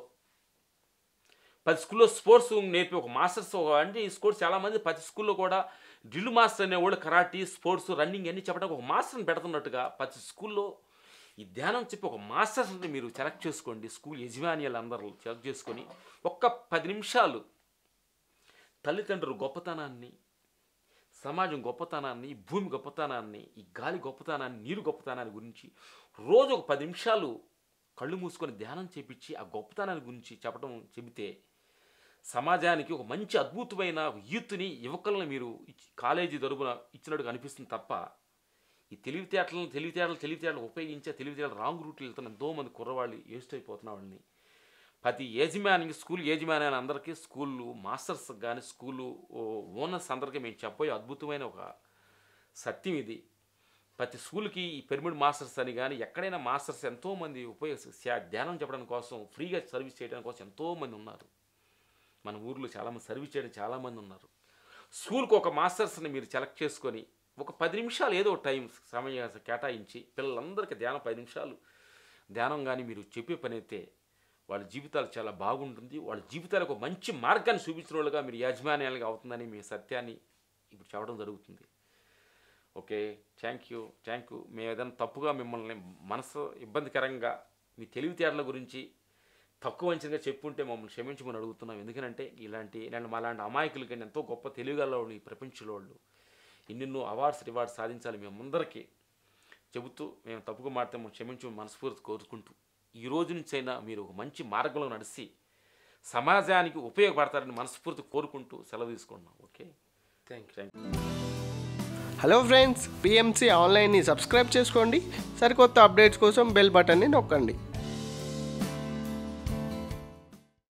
Speaker 1: ప్రతి స్కూల్లో స్పోర్ట్స్ నేర్పి ఒక మాస్టర్స్ ఒక అంటే ఈ స్పోర్ట్స్ చాలామంది ప్రతి స్కూల్లో కూడా డ్రిల్ మాస్టర్ అనేవాళ్ళు కరాటీ స్పోర్ట్స్ రన్నింగ్ అన్ని చెప్పడానికి ఒక మాస్టర్ని పెడుతున్నట్టుగా ప్రతి స్కూల్లో ఈ ధ్యానం చెప్పి ఒక మాస్టర్ని మీరు సెలెక్ట్ చేసుకోండి స్కూల్ యజమానియాలు అందరూ సెలెక్ట్ చేసుకొని ఒక్క పది నిమిషాలు తల్లిదండ్రుల గొప్పతనాన్ని సమాజం గొప్పతనాన్ని ఈ భూమి గొప్పతనాన్ని ఈ గాలి గొప్పతనాన్ని నీరు గొప్పతనాన్ని గురించి రోజు ఒక పది నిమిషాలు కళ్ళు మూసుకొని ధ్యానం చేపించి ఆ గొప్పతనాన్ని గురించి చెప్పడం చెబితే సమాజానికి ఒక మంచి అద్భుతమైన యూత్ని యువకులను మీరు ఇచ్చి- కాలేజీ తరపున ఇచ్చినట్టుగా అనిపిస్తుంది తప్ప ఈ తెలివితేటలను తెలివితేటలు తెలివితేటలు ఉపయోగించే తెలివితేటలు రాంగ్ రూట్లో వెళ్తున్న ఎంతోమంది కుర్రవాళ్ళు వేస్ట్ అయిపోతున్న వాళ్ళని ప్రతి యజమానికి స్కూల్ యజమాని అని అందరికీ స్కూళ్ళు మాస్టర్స్ కానీ స్కూలు ఓనర్స్ అందరికీ మేము చెప్పబోయే అద్భుతమైన ఒక సత్యం ఇది ప్రతి స్కూల్కి ఈ పిరమిడ్ మాస్టర్స్ అని కానీ ఎక్కడైనా మాస్టర్స్ ఎంతోమంది ఉపయోగ శా- ధ్యానం చెప్పడం కోసం ఫ్రీగా సర్వీస్ చేయడం కోసం ఎంతోమంది ఉన్నారు మన ఊర్లో చాలామంది సర్వీస్ చేయడం చాలామంది ఉన్నారు స్కూల్కి ఒక మాస్టర్స్ని మీరు సెలెక్ట్ చేసుకొని ఒక పది నిమిషాలు ఏదో ఒక టైం సమయం కేటాయించి పిల్లలందరికీ ధ్యానం పది నిమిషాలు ధ్యానం కానీ మీరు చెప్పే పని అయితే వాళ్ళ జీవితాలు చాలా బాగుంటుంది వాళ్ళ జీవితాలకు ఒక మంచి మార్గాన్ని చూపించిన వాళ్ళుగా మీరు యాజమాన్యాలుగా అవుతుందని మీ సత్యాన్ని ఇప్పుడు చెప్పడం జరుగుతుంది okay thank you thank you మేము ఏదైనా తప్పుగా మిమ్మల్ని మనసు ఇబ్బందికరంగా మీ తెలివితేటల గురించి తక్కువ అంచనగా చెప్పుంటే మమ్మల్ని క్షమించమని అడుగుతున్నాం ఎందుకంటే ఇలాంటి నేను మాలాంటి అమాయకులు కానీ ఎంతో గొప్ప తెలివిగల వాళ్ళు ఈ ప్రపంచంలో వాళ్ళు ఎన్నెన్నో అవార్డ్స్ రివార్డ్స్ సాధించాలి మేమందరికీ చెబుతూ మేము తప్పుగా మాడితే మేము క్షమించమని మనస్ఫూర్తి కోరుకుంటూ ఈ రోజు నుంచైనా మీరు ఒక మంచి మార్గంలో నడిచి సమాజానికి ఉపయోగపడతారని మనస్ఫూర్తి కోరుకుంటూ సెలవు తీసుకుంటున్నాం okay
Speaker 2: thank you
Speaker 1: thank you
Speaker 3: hello friends PMC ఆన్లైన్ని సబ్స్క్రైబ్ చేసుకోండి సరికొత్త అప్డేట్స్ కోసం బెల్ బటన్ని నొక్కండి